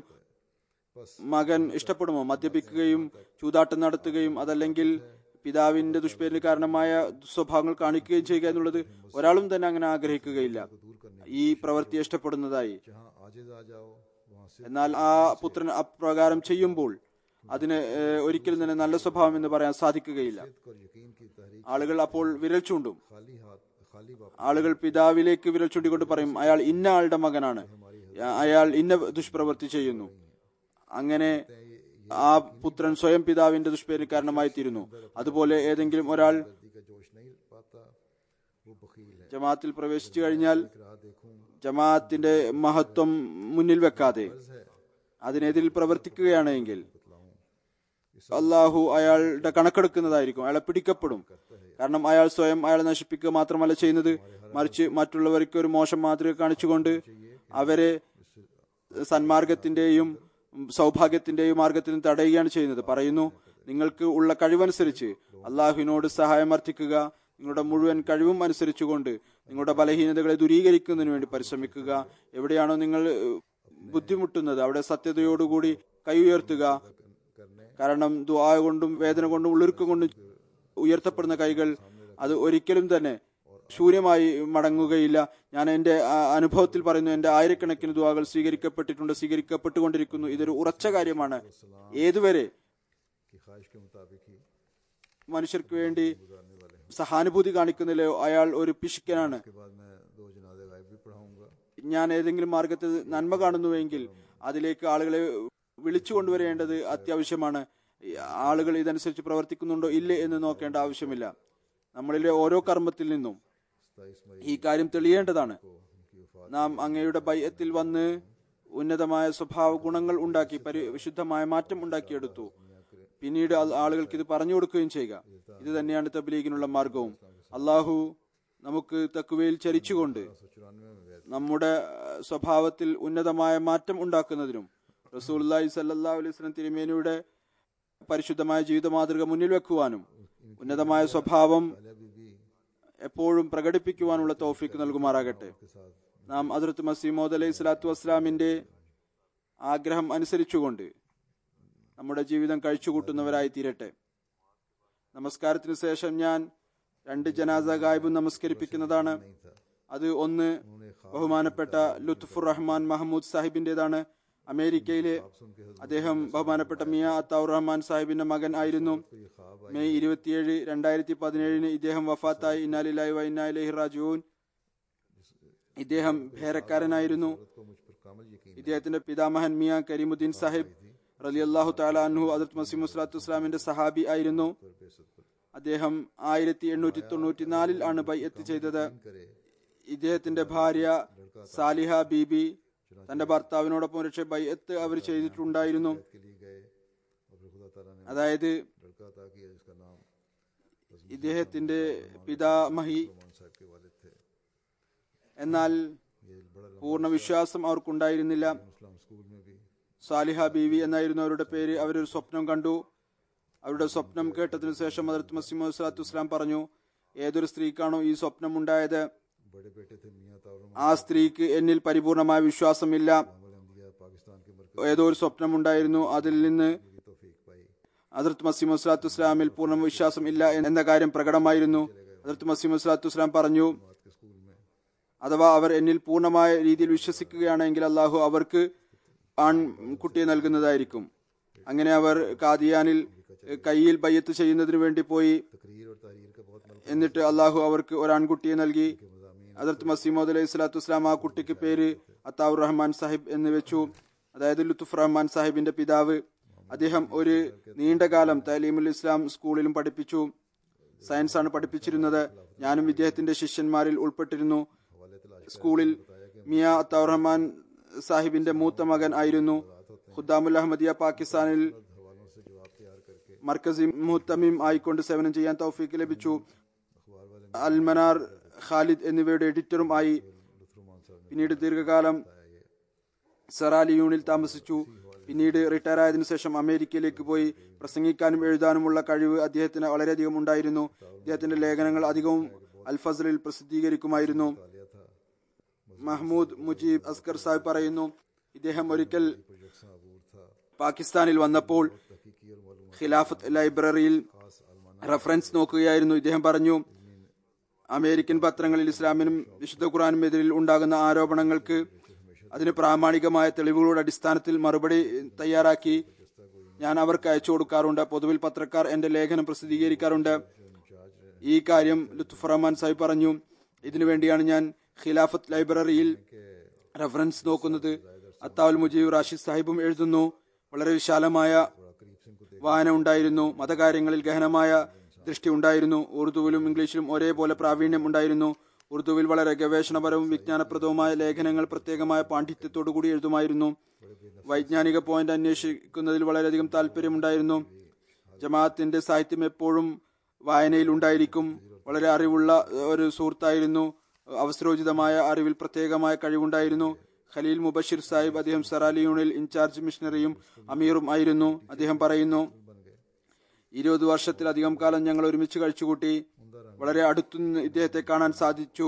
മകൻ ഇഷ്ടപ്പെടുമോ മദ്യപിക്കുകയും ചൂതാട്ടം നടത്തുകയും അതല്ലെങ്കിൽ പിതാവിന്റെ ദുഷ്പേരിന് കാരണമായ സ്വഭാവങ്ങൾ കാണിക്കുകയും ചെയ്യുക എന്നുള്ളത് ഒരാളും തന്നെ അങ്ങനെ ആഗ്രഹിക്കുകയില്ല ഈ പ്രവൃത്തി ഇഷ്ടപ്പെടുന്നതായി जहाँ आजिज आ जाओ वहाँ से എന്നാൽ ആ പുത്രൻ അപ്രകാരം ചെയ്യുമ്പോൾ അതിന് ഏഹ്, ഒരിക്കലും തന്നെ നല്ല സ്വഭാവം എന്ന് പറയാൻ സാധിക്കുകയില്ല और यकीन की तहरीक ആളുകൾ അപ്പോൾ വിരൽ ചൂണ്ടും खाली हाथ खाली बाप ആളുകൾ പിതാവിലേക്ക് വിരൽ ചൂണ്ടിക്കൊണ്ട് പറയും അയാൾ ഇന്ന ആളുടെ മകനാണ് അയാൾ ഇന്ന ദുഷ്പ്രവൃത്തി ചെയ്യുന്നു അങ്ങനെ ആ പുത്രൻ സ്വയം പിതാവിന്റെ ദുഷ്പേരിന് കാരണമായി തീരുന്നു അതുപോലെ ഏതെങ്കിലും ഒരാൾ गलती का जोश नहीं पाता वो बखील है ജമാഅത്തിൽ പ്രവേശിച്ചു കഴിഞ്ഞാൽ राह देखूं ജമാഅത്തിന്റെ മഹത്വം മുന്നിൽ വെക്കാതെ അതിനെതിരിൽ പ്രവർത്തിക്കുകയാണ് എങ്കിൽ അള്ളാഹു അയാളുടെ കണക്കെടുക്കുന്നതായിരിക്കും അയാളെ പിടിക്കപ്പെടും കാരണം അയാൾ സ്വയം അയാളെ നശിപ്പിക്കുക മാത്രമല്ല ചെയ്യുന്നത് മറിച്ച് മറ്റുള്ളവർക്ക് ഒരു മോശം മാതൃക കാണിച്ചുകൊണ്ട് അവരെ സന്മാർഗത്തിന്റെയും സൗഭാഗ്യത്തിന്റെയും മാർഗത്തിൽ നിന്ന് തടയുകയാണ് ചെയ്യുന്നത് പറയുന്നു നിങ്ങൾക്ക് ഉള്ള കഴിവനുസരിച്ച് അള്ളാഹുവിനോട് സഹായം അർത്ഥിക്കുക നിങ്ങളുടെ മുഴുവൻ കഴിവും അനുസരിച്ചുകൊണ്ട് നിങ്ങളുടെ ബലഹീനതകളെ ദൂരീകരിക്കുന്നതിന് വേണ്ടി പരിശ്രമിക്കുക എവിടെയാണോ നിങ്ങൾ ഏഹ്, ബുദ്ധിമുട്ടുന്നത് അവിടെ സത്യതയോടുകൂടി കൈ ഉയർത്തുക കാരണം ദുആ കൊണ്ടും വേദന കൊണ്ടും ഉള്ളിറുക്കം കൊണ്ടും ഉയർത്തപ്പെടുന്ന കൈകൾ അത് ഒരിക്കലും തന്നെ ശൂന്യമായി മടങ്ങുകയില്ല ഞാൻ എന്റെ ആ, അനുഭവത്തിൽ പറയുന്നു എന്റെ ആയിരക്കണക്കിന് ദുആകൾ സ്വീകരിക്കപ്പെട്ടിട്ടുണ്ട് സ്വീകരിക്കപ്പെട്ടുകൊണ്ടിരിക്കുന്നു ഇതൊരു ഉറച്ച കാര്യമാണ് ഏതുവരെ की ख्वाहिश के मुताबिक ही മനുഷ്യർക്ക് വേണ്ടി സഹാനുഭൂതി കാണിക്കുന്നില്ലയോ അയാൾ ഒരു പിശുക്കനാണ് के बाद मैं दो जनाजे गायब भी पढ़ाऊंगा ഞാൻ ഏതെങ്കിലും മാർഗത്തിൽ നന്മ കാണുന്നുവെങ്കിൽ അതിലേക്ക് ആളുകളെ വിളിച്ചു കൊണ്ടുവരേണ്ടത് അത്യാവശ്യമാണ് ഈ ആളുകൾ ഇതനുസരിച്ച് പ്രവർത്തിക്കുന്നുണ്ടോ ഇല്ലേ എന്ന് നോക്കേണ്ട ആവശ്യമില്ല നമ്മളിലെ ഓരോ കർമ്മത്തിൽ നിന്നും सताईस मई ഈ കാര്യം തെളിയേണ്ടതാണ് को उनकी वफात നാം അങ്ങയുടെ ബയ്യത്തിൽ വന്ന് ഉന്നതമായ സ്വഭാവ ഗുണങ്ങൾ ഉണ്ടാക്കി പരി വിശുദ്ധമായ മാറ്റം ഉണ്ടാക്കിയെടുത്തു പിന്നീട് ആ- ആളുകൾക്ക് ഇത് പറഞ്ഞു കൊടുക്കുകയും ചെയ്യുക ഇത് തന്നെയാണ് തബ്ലീഗിനുള്ള മാർഗവും അള്ളാഹു നമുക്ക് തക്കുവയിൽ ചരിച്ചുകൊണ്ട് सौ चौरानवे में वैद നമ്മുടെ അഹ്, സ്വഭാവത്തിൽ ഉന്നതമായ മാറ്റം ഉണ്ടാക്കുന്നതിനും റസൂല്ലി സല്ലാ അലൈഹി സ്വലം തിരുമേനിയുടെ പരിശുദ്ധമായ ജീവിത മാതൃക മുന്നിൽ വെക്കുവാനും ഉന്നതമായ സ്വഭാവം बीबी എപ്പോഴും പ്രകടിപ്പിക്കുവാനുള്ള തോഫിക്ക് നൽകുമാറാകട്ടെ के साथ നാം അതിർത്ത് മസീമോദ് അലൈഹി സ്വലാത്തു വസ്സലാമിന്റെ ആഗ്രഹം അനുസരിച്ചുകൊണ്ട് നമ്മുടെ ജീവിതം കഴിച്ചുകൂട്ടുന്നവരായി തീരട്ടെ നമസ്കാരത്തിന് ശേഷം ഞാൻ രണ്ട് ജനാസ ഗായബും നമസ്കരിപ്പിക്കുന്നതാണ് അത് ഒന്ന് ബഹുമാനപ്പെട്ട ലുത്ഫുർ റഹ്മാൻ മഹമ്മൂദ് സാഹിബിന്റേതാണ് അമേരിക്കയിലെ അദ്ദേഹം ബഹുമാനപ്പെട്ട മിയ അത്താവുർ റഹ്മാൻ സാഹിബിന്റെ മകൻ ആയിരുന്നു മെയ് ഇരുപത്തിയേഴ് രണ്ടായിരത്തി പതിനേഴിന് ഇദ്ദേഹം വഫാത്തായി ഇന്നാലിലായി വൈനാലി റാജുവിൻ ഇദ്ദേഹം ഭേരക്കാരനായിരുന്നു औरत को मुझ पर कामल यकीन ഇദ്ദേഹത്തിന്റെ പിതാമഹൻ മിയ കരീമുദ്ദീൻ സാഹിബ് റലി അള്ളാഹു താല അൻഹു അദർത്ത് മസീം മുസ്ലാത്തു ഇസ്ലാമിന്റെ സഹാബി ആയിരുന്നു पर बेसत पर അദ്ദേഹം ആയിരത്തി എണ്ണൂറ്റി തൊണ്ണൂറ്റിനാലിൽ ആണ് ബൈഅത്ത് ചെയ്തത് करे ഇദ്ദേഹത്തിന്റെ ഭാര്യ സാലിഹ ബീബി തന്റെ ഭർത്താവിനോടൊപ്പം രക്ഷ ബൈഅത്ത് അവർ ചെയ്തിട്ടുണ്ടായിരുന്നു के लिए गए और फिर खुदा ताला ने അതായത് लड़का अता किया जिसका नाम ഇദ്ദേഹത്തിന്റെ പിതാമഹി मान साहब के वालिद थे എന്നാൽ ये बड़ा പൂർണ്ണ വിശ്വാസം അവർക്കുണ്ടായിരുന്നില്ല इस्लाम स्कूल में भी സാലിഹ ബീവി എന്നായിരുന്നു അവരുടെ പേര് അവരൊരു സ്വപ്നം കണ്ടു അവരുടെ സ്വപ്നം കേട്ടതിനു ശേഷം ഹദരത്ത് മസീം സ്വലാത്തു ഇസ്ലാം പറഞ്ഞു ഏതൊരു സ്ത്രീക്കാണോ ഈ സ്വപ്നം ഉണ്ടായത് बड़े बेटे थे मियाँ तावर ആ സ്ത്രീക്ക് എന്നിൽ പരിപൂർണമായ വിശ്വാസമില്ല अमल अहमदिया पाकिस्तान के मरकज ഏതോ ഒരു സ്വപ്നം ഉണ്ടായിരുന്നു അതിൽ നിന്ന് की तौफीक पाई ഹദരത്ത് മസീം സ്വലാത്തു ഇസ്ലാമിൽ പൂർണ്ണ വിശ്വാസം ഇല്ല എന്ന കാര്യം പ്രകടമായിരുന്നു ഹദരത്ത് മസീം സ്വലാത്തു ഇസ്ലാം പറഞ്ഞു बात के स्कूल में അഥവാ അവർ എന്നിൽ പൂർണ്ണമായ രീതിയിൽ വിശ്വസിക്കുകയാണെങ്കിൽ അള്ളാഹു അവർക്ക് ആൺകുട്ടിയെ നൽകുന്നതായിരിക്കും അങ്ങനെ അവർ കാദിയാനിൽ എഹ്, കയ്യിൽ ബയ്യത്ത് ചെയ്യുന്നതിന് വേണ്ടി പോയി तकरीर और तहरीर का बहुत मल എന്നിട്ട് അള്ളാഹു അവർക്ക് ഒരാൺകുട്ടിയെ നൽകി के मजामी അതിർത്ത് മസീമോദ് അലൈഹി സ്വലാത്തു വസ്സലാം ആ കുട്ടിക്ക് പേര് അത്താവുർ റഹ്മാൻ സാഹിബ് എന്ന് വെച്ചു അതായത് ലുത്തുഫ് റഹ്മാൻ സാഹിബിന്റെ പിതാവ് അദ്ദേഹം ഒരു നീണ്ടകാലം തലീമുൽ ഇസ്ലാം സ്കൂളിലും പഠിപ്പിച്ചു സയൻസ് ആണ് പഠിപ്പിച്ചിരുന്നത് ഞാനും ഇദ്ദേഹത്തിന്റെ ശിഷ്യന്മാരിൽ ഉൾപ്പെട്ടിരുന്നു हवाले तलाश സ്കൂളിൽ മിയ അത്താവുർ റഹ്മാൻ സാഹിബിന്റെ മൂത്ത മകൻ ആയിരുന്നു ഖുദ്ദാമുൽ അഹമ്മദിയ പാകിസ്ഥാനിൽ हवालों से जवाब तैयार करके മർക്കസി മുഹത്തമീം ആയിക്കൊണ്ട് സേവനം ചെയ്യാൻ തൗഫീക്ക് ലഭിച്ചു अखबार वाले അൽമനാർ ഖാലിദ് എന്നിവയുടെ എഡിറ്ററും ആയി लुत्फुमान साहब ने പിന്നീട് ദീർഘകാലം സെറാലിയൂണിൽ താമസിച്ചു പിന്നീട് റിട്ടയർ ആയതിനു ശേഷം അമേരിക്കയിലേക്ക് പോയി പ്രസംഗിക്കാനും എഴുതാനുമുള്ള കഴിവ് അദ്ദേഹത്തിന് വളരെയധികം ഉണ്ടായിരുന്നു അദ്ദേഹത്തിന്റെ ലേഖനങ്ങൾ അധികവും അൽഫസലിൽ പ്രസിദ്ധീകരിക്കുമായിരുന്നു लिया था മഹ്മൂദ് മുജീബ് അസ്കർ സാഹിബ് പറയുന്നു ഇദ്ദേഹം ഒരിക്കൽ प्रोजेक्ट अबूर था പാകിസ്ഥാനിൽ വന്നപ്പോൾ तहकीकी और मालूम ഖിലാഫത്ത് ലൈബ്രറിയിൽ खास अलमाना റഫറൻസ് നോക്കുകയായിരുന്നു ഇദ്ദേഹം പറഞ്ഞു അമേരിക്കൻ പത്രങ്ങളിൽ ഇസ്ലാമിനും വിശുദ്ധ ഖുറാനും എതിരിൽ ഉണ്ടാകുന്ന ആരോപണങ്ങൾക്ക് അതിന് പ്രാമാണികമായ തെളിവുകളുടെ അടിസ്ഥാനത്തിൽ മറുപടി തയ്യാറാക്കി ഞാൻ അവർക്ക് അയച്ചു കൊടുക്കാറുണ്ട് പൊതുവിൽ പത്രക്കാർ എന്റെ ലേഖനം പ്രസിദ്ധീകരിക്കാറുണ്ട് ഈ കാര്യം ലുത്ഫ് റഹ്മാൻ സാഹിബ് പറഞ്ഞു ഇതിനുവേണ്ടിയാണ് ഞാൻ ഖിലാഫത്ത് ലൈബ്രറിയിൽ റഫറൻസ് നോക്കുന്നത് അത്താവുൽ മുജീബ് റാഷിദ് സാഹിബും എഴുതുന്നു വളരെ വിശാലമായ വായന ഉണ്ടായിരുന്നു മതകാര്യങ്ങളിൽ ഗഹനമായ ദൃഷ്ടി ഉണ്ടായിരുന്നു ഉറുദുവിലും ഇംഗ്ലീഷിലും ഒരേപോലെ പ്രാവീണ്യം ഉണ്ടായിരുന്നു ഉറുദുവിൽ വളരെ ഗവേഷണപരവും വിജ്ഞാനപ്രദവുമായ ലേഖനങ്ങൾ പ്രത്യേകമായ പാണ്ഡിത്യത്തോടു കൂടി എഴുതുമായിരുന്നു വൈജ്ഞാനിക പോയിന്റ് അന്വേഷിക്കുന്നതിൽ വളരെയധികം താല്പര്യമുണ്ടായിരുന്നു ജമാഅത്തിന്റെ സാഹിത്യം എപ്പോഴും വായനയിൽ ഉണ്ടായിരിക്കും വളരെ അറിവുള്ള ഒരു സുഹൃത്തായിരുന്നു അവസരോചിതമായ അറിവിൽ പ്രത്യേകമായ കഴിവുണ്ടായിരുന്നു ഖലീൽ മുബഷിർ സാഹിബ് അദ്ദേഹം സറാലി യൂണിൽ ഇൻചാർജ് മിഷണറിയും അമീറും ആയിരുന്നു അദ്ദേഹം പറയുന്നു ഇരുപത് വർഷത്തിലധികം കാലം ഞങ്ങൾ ഒരുമിച്ച് കഴിച്ചുകൂട്ടി വളരെ അടുത്തുനിന്ന് ഇദ്ദേഹത്തെ കാണാൻ സാധിച്ചു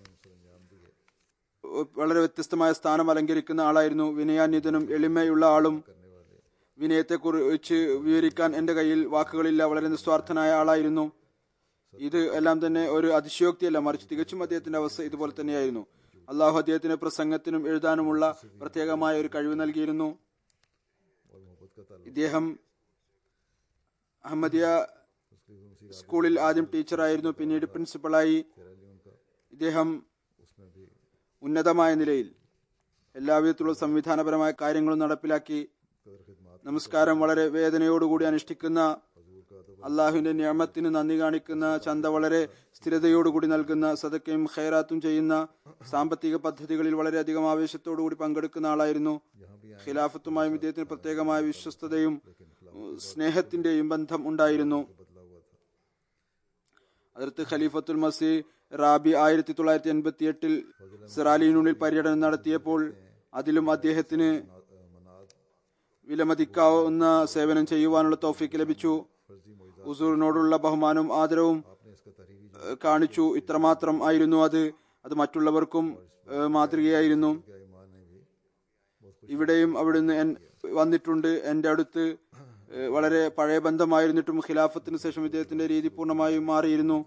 വളരെ വ്യത്യസ്തമായ സ്ഥാനം അലങ്കരിക്കുന്ന ആളായിരുന്നു വിനയാന്വിതനും എളിമയുള്ള ആളും വിനയത്തെക്കുറിച്ച് വിവരിക്കാൻ എന്റെ കയ്യിൽ വാക്കുകളില്ല വളരെ നിസ്വാർത്ഥനായ ആളായിരുന്നു ഇത് എല്ലാം തന്നെ ഒരു അതിശയോക്തിയല്ല മറിച്ച് തികച്ചും അദ്ദേഹത്തിന്റെ അവസ്ഥ ഇതുപോലെ തന്നെയായിരുന്നു അള്ളാഹു അദ്ദേഹത്തിന് പ്രസംഗത്തിനും എഴുതാനുമുള്ള പ്രത്യേകമായ ഒരു കഴിവ് നൽകിയിരുന്നു ഇദ്ദേഹം അഹമ്മദിയ സ്കൂളിൽ ആദ്യം ടീച്ചറായിരുന്നു പിന്നീട് പ്രിൻസിപ്പളായി ഇദ്ദേഹം ഉന്നതമായ നിലയിൽ എല്ലാവിധത്തിലുള്ള സംവിധാനപരമായ കാര്യങ്ങളും നടപ്പിലാക്കി നമസ്കാരം വളരെ വേദനയോടുകൂടി അനുഷ്ഠിക്കുന്ന അള്ളാഹുവിന്റെ നിയമത്തിന് നന്ദി കാണിക്കുന്ന ചന്ത വളരെ സ്ഥിരതയോടുകൂടി നൽകുന്ന സദക്കയും ഖൈറാത്തും ചെയ്യുന്ന സാമ്പത്തിക പദ്ധതികളിൽ വളരെയധികം ആവേശത്തോടുകൂടി പങ്കെടുക്കുന്ന ആളായിരുന്നു ഖിലാഫത്തുമായും ഇദ്ദേഹത്തിന് പ്രത്യേകമായ വിശ്വസ്തതയും സ്നേഹത്തിന്റെയും ബന്ധം ഉണ്ടായിരുന്നു അതിർത്ത് ഖലീഫത്തുൽ മസി റാബി ആയിരത്തി തൊള്ളായിരത്തി എൺപത്തി എട്ടിൽ സിറാലിനുള്ളിൽ പര്യടനം നടത്തിയപ്പോൾ അതിലും അദ്ദേഹത്തിന് വിലമതിക്കാവുന്ന സേവനം ചെയ്യുവാനുള്ള തോഫിക്ക് ലഭിച്ചു ഉസൂറിനോടുള്ള ബഹുമാനവും ആദരവും ഏഹ്, കാണിച്ചു ഇത്രമാത്രം ആയിരുന്നു അത് അത് മറ്റുള്ളവർക്കും ഏഹ്, മാതൃകയായിരുന്നു ഇവിടെയും അവിടുന്ന് എൻ- വന്നിട്ടുണ്ട് എന്റെ അടുത്ത് ഏഹ്, വളരെ പഴയ ബന്ധമായിരുന്നിട്ടും ഖിലാഫത്തിന് ശേഷം ഇദ്ദേഹത്തിന്റെ രീതി പൂർണ്ണമായും മാറിയിരുന്നു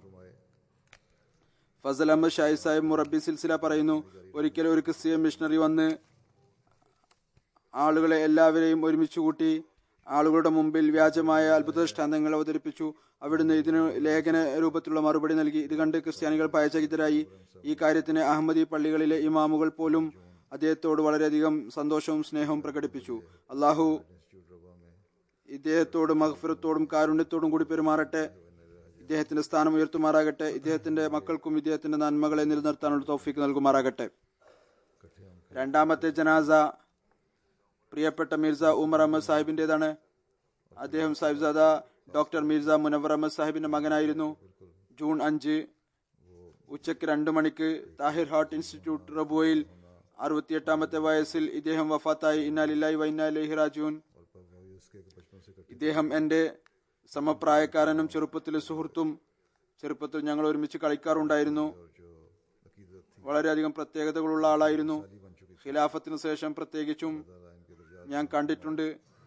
ഫസൽ അഹമ്മദ് ഷാഹി സാഹിബ് മുറബി സിൽസില പറയുന്നു ഒരിക്കൽ ഒരു ക്രിസ്ത്യൻ മിഷണറി വന്ന് ആളുകളെ എല്ലാവരെയും ഒരുമിച്ച് കൂട്ടി ആളുകളുടെ മുമ്പിൽ വ്യാജമായ അത്ഭുത ദൃഷ്ടാന്തങ്ങൾ അവതരിപ്പിച്ചു അവിടുന്ന് ഇതിന് ലേഖന രൂപത്തിലുള്ള മറുപടി നൽകി ഇത് കണ്ട് ക്രിസ്ത്യാനികൾ ഭയചകിതരായി ഈ കാര്യത്തിന് അഹമ്മദി പള്ളികളിലെ ഇമാമുകൾ പോലും അദ്ദേഹത്തോട് വളരെയധികം സന്തോഷവും സ്നേഹവും പ്രകടിപ്പിച്ചു അള്ളാഹു ഇദ്ദേഹത്തോട് മഹഫിറത്തോടും കാരുണ്യത്തോടും കൂടി പെരുമാറട്ടെ ഇദ്ദേഹത്തിന്റെ സ്ഥാനം ഉയർത്തുമാറാകട്ടെ ഇദ്ദേഹത്തിന്റെ മക്കൾക്കും ഇദ്ദേഹത്തിന്റെ നന്മകളെ നിലനിർത്താനുള്ള തോഫിക്ക് നൽകുമാറാകട്ടെ രണ്ടാമത്തെ ജനാസ പ്രിയപ്പെട്ട മിർസ ഉമർ അഹമ്മദ് സാഹിബിന്റേതാണ് അദ്ദേഹം സാഹിബ്സാദ ഡോക്ടർ മിർസ മുനവർ അഹമ്മദ് സാഹിബിന്റെ മകനായിരുന്നു ജൂൺ അഞ്ച് ഉച്ചയ്ക്ക് രണ്ടു മണിക്ക് താഹിർ ഹാർട്ട് ഇൻസ്റ്റിറ്റ്യൂട്ട് റബുവയിൽ അറുപത്തിയെട്ടാമത്തെ വയസ്സിൽ ഇദ്ദേഹം വഫാത്തായി ഇന്നാലില്ലായി വൈനാലി റാജൂൻ ഇദ്ദേഹം എന്റെ സമപ്രായക്കാരനും ചെറുപ്പത്തിലെ സുഹൃത്തും ചെറുപ്പത്തിൽ ഞങ്ങൾ ഒരുമിച്ച് കളിക്കാറുണ്ടായിരുന്നു വളരെയധികം പ്രത്യേകതകളുള്ള ആളായിരുന്നു ഖിലാഫത്തിന് ശേഷം പ്രത്യേകിച്ചും ഞാൻ കണ്ടിട്ടുണ്ട്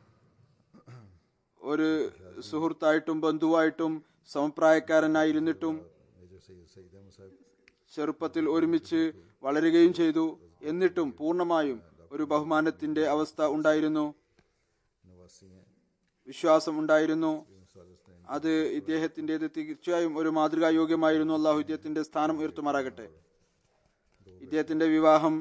ഒരു സുഹൃത്തായിട്ടും ബന്ധുവായിട്ടും സമപ്രായക്കാരനായിരുന്നിട്ടും मेजर सैयद सईद अहमद साहब ചെറുപ്പത്തിൽ ഒരുമിച്ച് വളരുകയും ചെയ്തു എന്നിട്ടും പൂർണ്ണമായും ഒരു ബഹുമാനത്തിന്റെ അവസ്ഥ ഉണ്ടായിരുന്നു नवासी हैं വിശ്വാസം ഉണ്ടായിരുന്നു सालिस ने അത് ഇദ്ദേഹത്തിൻ്റെത് തീർച്ചയായും ഒരു മാതൃകായോഗ്യമായിരുന്നു അള്ളാഹു ഇദ്ദേഹത്തിന്റെ സ്ഥാനം ഉയർത്തുമാറാകട്ടെ ഇദ്ദേഹത്തിന്റെ വിവാഹം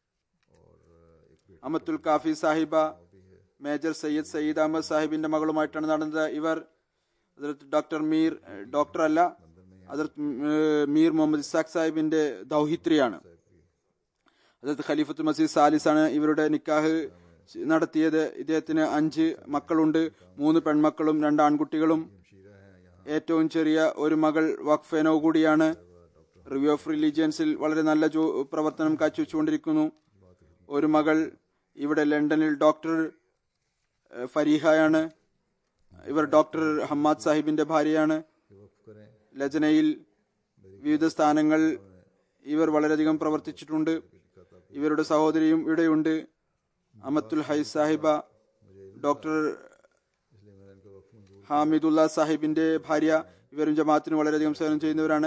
അമത്തുൽ കാഫി സാഹിബ മേജർ സയ്യിദ് സയ്യിദ് അഹമ്മദ് സാഹിബിന്റെ മകളുമായിട്ടാണ് നടന്നത് ഇവർ അതിർത്ത് ഡോക്ടർ മീർ ഏഹ്, ഡോക്ടർ അല്ല അതിർത്ത് ഏഹ്, മീർ മുഹമ്മദ് ഇസാഖ് സാഹിബിന്റെ ദൗഹിത്രിയാണ് അതായത് ഖലീഫത്ത് മസീദ് സാലിസാണ് ഇവരുടെ നിക്കാഹ് നടത്തിയത് ഇദ്ദേഹത്തിന് അഞ്ച് മക്കളുണ്ട് മൂന്ന് പെൺമക്കളും രണ്ട് ആൺകുട്ടികളും ഏറ്റവും ചെറിയ ഒരു മകൾ വഖഫേനോ കൂടിയാണ് റിവ്യൂ ഓഫ് റിലീജിയൻസിൽ വളരെ നല്ല ജോ പ്രവർത്തനം കാഴ്ചവെച്ചുകൊണ്ടിരിക്കുന്നു ഒരു മകൾ ഇവിടെ ലണ്ടനിൽ ഡോക്ടർ ഏഹ്, ഫരീഹയാണ് ഇവർ ഡോക്ടർ ഹമ്മാദ് സാഹിബിന്റെ ഭാര്യയാണ് वक्फ करें ലജനയിൽ വിവിധ സ്ഥാനങ്ങൾ ഇവർ വളരെയധികം പ്രവർത്തിച്ചിട്ടുണ്ട് ഇവരുടെ സഹോദരിയും ഇവിടെയുണ്ട് അമത്തുൽ ഹൈ സാഹിബ ഡോക്ടർ इसलिए मैंने इनका वक्फ मंजूर ഹാമിദുല്ല സാഹിബിന്റെ ഭാര്യ ഇവരും ജമാഅത്തിന് വളരെയധികം സേവനം ചെയ്യുന്നവരാണ്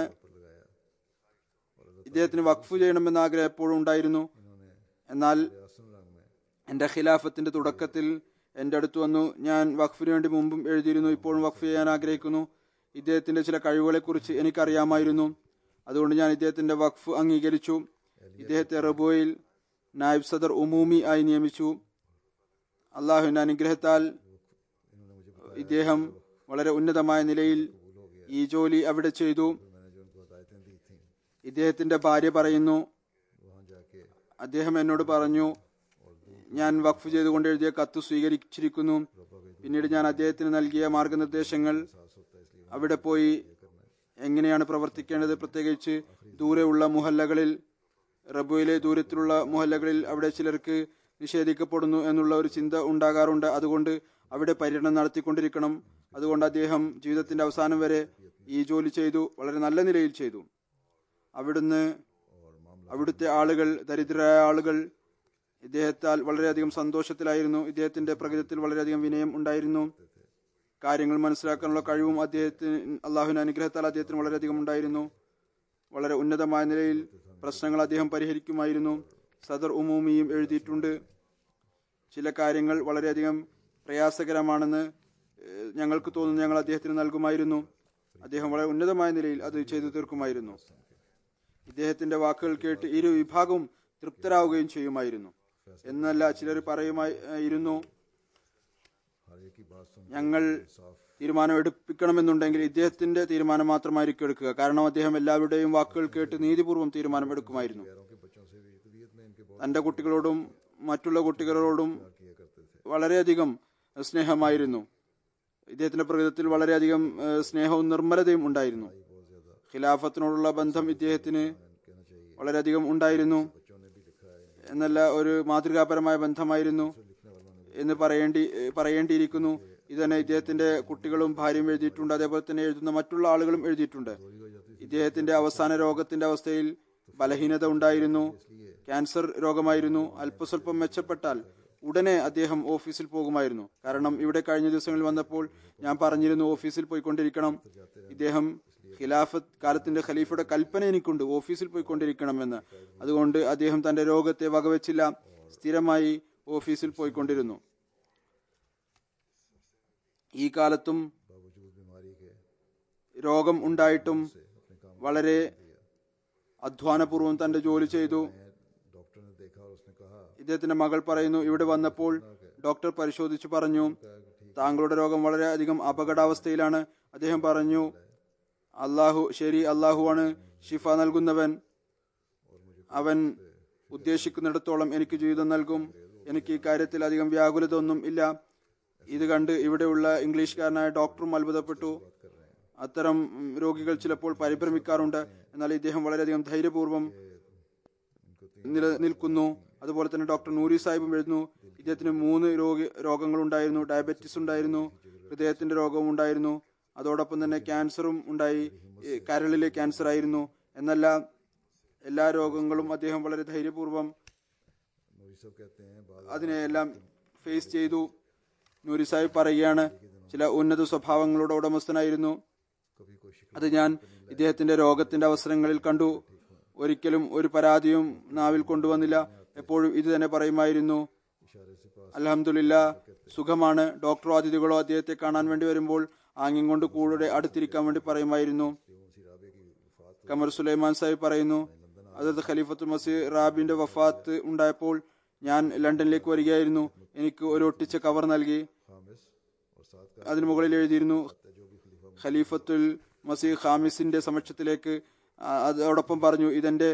ഇദ്ദേഹത്തിന് വഖഫ് ചെയ്യണമെന്ന ആഗ്രഹം എപ്പോഴും ഉണ്ടായിരുന്നു എന്നാൽ आसन रंग में എന്റെ ഖിലാഫത്തിന്റെ തുടക്കത്തിൽ എന്റെ അടുത്ത് വന്നു ഞാൻ വഖഫിന് വേണ്ടി മുമ്പും എഴുതിയിരുന്നു ഇപ്പോഴും വഖഫ് ചെയ്യാൻ ആഗ്രഹിക്കുന്നു ഇദ്ദേഹത്തിന്റെ ചില കഴിവുകളെ കുറിച്ച് എനിക്കറിയാമായിരുന്നു അതുകൊണ്ട് ഞാൻ ഇദ്ദേഹത്തിന്റെ വഖഫ് അംഗീകരിച്ചു ഇദ്ദേഹത്തെ റബോയിൽ നായിബ് സദർ ഉമൂമി ആയി നിയമിച്ചു അള്ളാഹുവിന്റെ അനുഗ്രഹത്താൽ ഇദ്ദേഹം വളരെ ഉന്നതമായ നിലയിൽ ഈ ജോലി അവിടെ ചെയ്തു मैंने जो उनको हदायतें दी थी ഇദ്ദേഹത്തിന്റെ ഭാര്യ പറയുന്നു वहाँ जाके അദ്ദേഹം എന്നോട് പറഞ്ഞു ഞാൻ വഖഫ് ചെയ്തുകൊണ്ട് എഴുതിയ കത്ത് സ്വീകരിച്ചിരിക്കുന്നു പിന്നീട് ഞാൻ അദ്ദേഹത്തിന് നൽകിയ മാർഗനിർദ്ദേശങ്ങൾ അവിടെ പോയി എങ്ങനെയാണ് പ്രവർത്തിക്കേണ്ടത് പ്രത്യേകിച്ച് ദൂരെയുള്ള മുഹല്ലകളിൽ റബുയിലെ ദൂരത്തിലുള്ള മുഹല്ലകളിൽ അവിടെ ചിലർക്ക് നിഷേധിക്കപ്പെടുന്നു എന്നുള്ള ഒരു ചിന്ത ഉണ്ടാകാറുണ്ട് അതുകൊണ്ട് അവിടെ പര്യടനം നടത്തിക്കൊണ്ടിരിക്കണം അതുകൊണ്ട് അദ്ദേഹം ജീവിതത്തിന്റെ അവസാനം വരെ ഈ ജോലി ചെയ്തു വളരെ നല്ല നിലയിൽ ചെയ്തു അവിടുന്ന് അവിടുത്തെ ആളുകൾ ദരിദ്രരായ ആളുകൾ ഇദ്ദേഹത്താൽ വളരെയധികം സന്തോഷത്തിലായിരുന്നു ഇദ്ദേഹത്തിന്റെ പ്രകൃതത്തിൽ വളരെയധികം വിനയം ഉണ്ടായിരുന്നു കാര്യങ്ങൾ മനസ്സിലാക്കാനുള്ള കഴിവും അദ്ദേഹത്തിന് അള്ളാഹുവിന്റെ അനുഗ്രഹത്താൽ അദ്ദേഹത്തിന് വളരെയധികം ഉണ്ടായിരുന്നു വളരെ ഉന്നതമായ നിലയിൽ പ്രശ്നങ്ങൾ അദ്ദേഹം പരിഹരിക്കുമായിരുന്നു സദർ ഉമൂമിയും എഴുതിയിട്ടുണ്ട് ചില കാര്യങ്ങൾ വളരെയധികം പ്രയാസകരമാണെന്ന് ഏഹ്, ഞങ്ങൾക്ക് തോന്നുന്നു ഞങ്ങൾ അദ്ദേഹത്തിന് നൽകുമായിരുന്നു അദ്ദേഹം വളരെ ഉന്നതമായ നിലയിൽ അത് ചെയ്തു തീർക്കുമായിരുന്നു ഇദ്ദേഹത്തിന്റെ വാക്കുകൾ കേട്ട് ഇരു വിഭാഗവും തൃപ്തരാവുകയും ചെയ്യുമായിരുന്നു എന്നല്ല ചിലർ പറയുമായിരുന്നു हर एक की बात सुन ഞങ്ങൾ തീരുമാനം എടുപ്പിക്കണമെന്നുണ്ടെങ്കിൽ ഇദ്ദേഹത്തിന്റെ തീരുമാനം മാത്രമായിരിക്കും എടുക്കുക കാരണം അദ്ദേഹം എല്ലാവരുടെയും വാക്കുകൾ കേട്ട് നീതിപൂർവ്വം തീരുമാനം എടുക്കുമായിരുന്നു पैरों के बच्चों से भी तबीयत में इनके बहुत തന്റെ കുട്ടികളോടും മറ്റുള്ള കുട്ടികളോടും किया करते थे വളരെയധികം സ്നേഹമായിരുന്നു ഇദ്ദേഹത്തിന്റെ പ്രകൃതത്തിൽ വളരെയധികം ഏഹ്, സ്നേഹവും നിർമ്മലതയും ഉണ്ടായിരുന്നു बहुत ज्यादा ഖിലാഫത്തിനോടുള്ള ബന്ധം ഇദ്ദേഹത്തിന് कहना चाहिए വളരെയധികം ഉണ്ടായിരുന്നു बच्चों ने भी लिखा है എന്നല്ല ഒരു മാതൃകാപരമായ ബന്ധമായിരുന്നു എന്ന് പറയേണ്ടി ഏഹ് പറയേണ്ടിയിരിക്കുന്നു ഇത് തന്നെ ഇദ്ദേഹത്തിന്റെ കുട്ടികളും ഭാര്യയും എഴുതിയിട്ടുണ്ട് അതേപോലെ തന്നെ എഴുതുന്ന മറ്റുള്ള ആളുകളും എഴുതിയിട്ടുണ്ട് ഇദ്ദേഹത്തിന്റെ അവസാന രോഗത്തിന്റെ അവസ്ഥയിൽ ബലഹീനത ഉണ്ടായിരുന്നു ക്യാൻസർ രോഗമായിരുന്നു അല്പസ്വല്പം മെച്ചപ്പെട്ടാൽ ഉടനെ അദ്ദേഹം ഓഫീസിൽ പോകുമായിരുന്നു കാരണം ഇവിടെ കഴിഞ്ഞ ദിവസങ്ങളിൽ വന്നപ്പോൾ ഞാൻ പറഞ്ഞിരുന്നു ഓഫീസിൽ പോയിക്കൊണ്ടിരിക്കണം ഇദ്ദേഹം ഖിലാഫത്ത് കാലത്തിന്റെ ഖലീഫയുടെ കൽപ്പന എനിക്കുണ്ട് ഓഫീസിൽ പോയിക്കൊണ്ടിരിക്കണമെന്ന് അതുകൊണ്ട് അദ്ദേഹം തന്റെ രോഗത്തെ വകവെച്ചില്ല സ്ഥിരമായി ഓഫീസിൽ പോയിക്കൊണ്ടിരുന്നു ഈ കാലത്തും बावजूद बीमारी के രോഗം ഉണ്ടായിട്ടും വളരെ അധ്വാനപൂർവ്വം തന്റെ ജോലി ചെയ്തു डॉक्टर ने देखा और उसने कहा ഇദ്ദേഹത്തിന്റെ മകൾ പറയുന്നു ഇവിടെ വന്നപ്പോൾ ഡോക്ടർ പരിശോധിച്ചു പറഞ്ഞു താങ്കളുടെ രോഗം വളരെ അധികം അപകടാവസ്ഥയിലാണ് അദ്ദേഹം പറഞ്ഞു അള്ളാഹു ശരി അള്ളാഹുവാണ് ഷിഫ നൽകുന്നവൻ അവൻ ഉദ്ദേശിക്കുന്നിടത്തോളം എനിക്ക് ജീവിതം നൽകും എനിക്ക് ഈ കാര്യത്തിൽ അധികം വ്യാകുലത ഒന്നും ഇല്ല ഇത് കണ്ട് ഇവിടെയുള്ള ഇംഗ്ലീഷുകാരനായ ഡോക്ടറും അത്ഭുതപ്പെട്ടു അത്തരം ഉം, രോഗികൾ ചിലപ്പോൾ പരിഭ്രമിക്കാറുണ്ട് എന്നാൽ ഇദ്ദേഹം വളരെയധികം ധൈര്യപൂർവ്വം നിലനിൽക്കുന്നു അതുപോലെ തന്നെ ഡോക്ടർ നൂരി സാഹിബും എഴുതുന്നു ഇദ്ദേഹത്തിന് മൂന്ന് രോഗി രോഗങ്ങളുണ്ടായിരുന്നു ഡയബറ്റിസ് ഉണ്ടായിരുന്നു ഹൃദയത്തിന്റെ രോഗവും ഉണ്ടായിരുന്നു അതോടൊപ്പം തന്നെ ക്യാൻസറും ഉണ്ടായി ഈ കരളിലെ ക്യാൻസർ ആയിരുന്നു എന്നല്ല എല്ലാ രോഗങ്ങളും അദ്ദേഹം വളരെ ധൈര്യപൂർവ്വം नूरी साहब कहते हैं बाद അതിനെയെല്ലാം ഫേസ് ചെയ്തു നൂരി സാഹിബ് പറയുകയാണ് ചില ഉന്നത സ്വഭാവങ്ങളുടെ ഉടമസ്ഥനായിരുന്നു कभी कोई शिकवा അത് ഞാൻ ഇദ്ദേഹത്തിന്റെ രോഗത്തിന്റെ അവസരങ്ങളിൽ കണ്ടു ഒരിക്കലും ഒരു പരാതിയും നാവിൽ കൊണ്ടുവന്നില്ല എപ്പോഴും ഇത് തന്നെ പറയുമായിരുന്നു इशारे से पास അലഹമില്ല സുഖമാണ് ഡോക്ടറോ അതിഥികളോ അദ്ദേഹത്തെ കാണാൻ വേണ്ടി വരുമ്പോൾ ആംഗ്യം കൊണ്ട് കൂടെ അടുത്തിരിക്കാൻ വേണ്ടി പറയുമായിരുന്നു मुंशी राबे की वफात കമർ സുലൈമാൻ സാഹിബ് പറയുന്നു അതത് ഖലീഫത്തുൽ മസീർ റാബിന്റെ വഫാത്ത് ഉണ്ടായപ്പോൾ ഞാൻ ലണ്ടനിലേക്ക് വരികയായിരുന്നു എനിക്ക് ഒരു ഒട്ടിച്ച കവർ നൽകി खामिस और साथ का അതിനു മുകളിൽ എഴുതിയിരുന്നു जो भी खलीफा ഖലീഫത്തുൽ മസീഹ് ഖാമിസിന്റെ സമക്ഷത്തിലേക്ക് ആ, അതോടൊപ്പം പറഞ്ഞു ഇതെന്റെ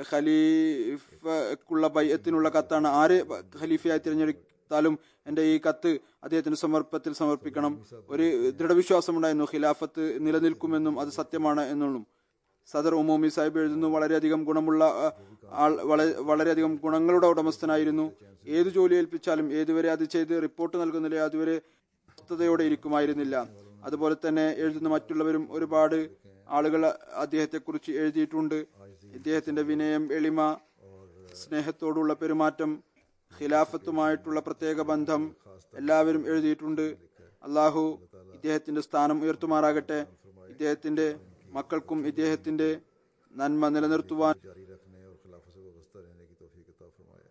ഖലീഫക്കുള്ള ബയ്യത്തിനുള്ള കത്താണ് ആര് ഖലീഫയായി തിരഞ്ഞെടുത്താലും എന്റെ ഈ കത്ത് അദ്ദേഹത്തിന് സമർപ്പത്തിൽ സമർപ്പിക്കണം ഒരു ദൃഢവിശ്വാസം ഉണ്ടായിരുന്നു ഖിലാഫത്ത് നിലനിൽക്കുമെന്നും അത് സത്യമാണ് എന്നുള്ളതും സദർ ഉമോമി സാഹിബ് എഴുതുന്നു വളരെയധികം ഗുണമുള്ള ആ, ആൾ വള- വളരെയധികം ഗുണങ്ങളുടെ ഉടമസ്ഥനായിരുന്നു ഏത് ജോലി ഏൽപ്പിച്ചാലും ഏതുവരെ അത് ചെയ്ത് റിപ്പോർട്ട് നൽകുന്നില്ല അതുവരെ സ്വസ്ഥതയോടെ ഇരിക്കുമായിരുന്നില്ല അതുപോലെ തന്നെ എഴുതുന്ന മറ്റുള്ളവരും ഒരുപാട് ആളുകൾ അദ്ദേഹത്തെ കുറിച്ച് എഴുതിയിട്ടുണ്ട് ഇദ്ദേഹത്തിന്റെ വിനയം എളിമ സ്നേഹത്തോടുള്ള പെരുമാറ്റം ഖിലാഫത്തുമായിട്ടുള്ള പ്രത്യേക ബന്ധം എല്ലാവരും എഴുതിയിട്ടുണ്ട് അള്ളാഹു ഇദ്ദേഹത്തിന്റെ സ്ഥാനം ഉയർത്തുമാറാകട്ടെ ഇദ്ദേഹത്തിന്റെ മക്കൾക്കും ഇദ്ദേഹത്തിന്റെ നന്മ നിലനിർത്തുവാൻ जारी रखने और खिलाफत से वाबस्ता रहने की तौफीक अता फरमाए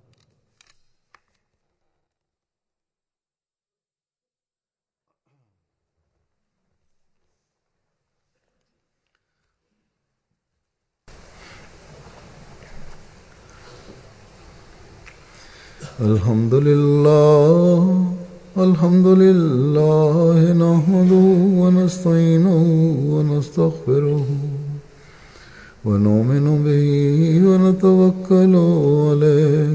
الحمد لله الحمد لله نحمده ونستعينه ونستغفره ونؤمن به ونتوكل عليه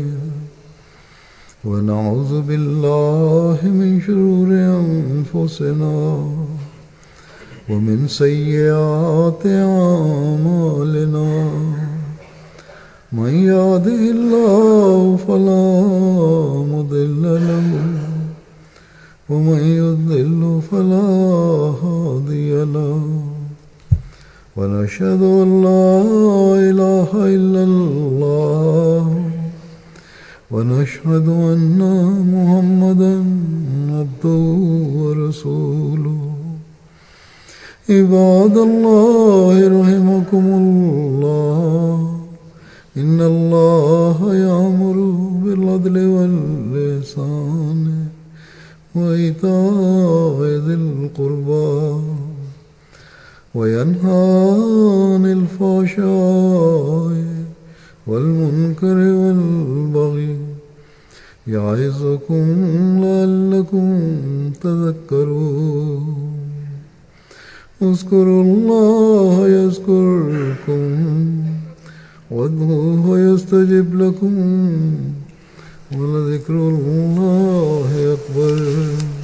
ونعوذ بالله من شرور أنفسنا ومن سيئات أعمالنا من يهده الله فلا مضل له ومن يضلل فلا هادي له ونشهد أن لا إله إلا الله ونشهد أن محمدا عبده ورسوله عباد الله رحمكم الله إن الله يأمر بالعدل واللسان وإيتاء ذي القربى وينهى عن الفحشاء والمنكر والبغي يعظكم لعلكم تذكرون اذكروا الله يذكركم وادعوه يستجب لكم ولذكر الله أكبر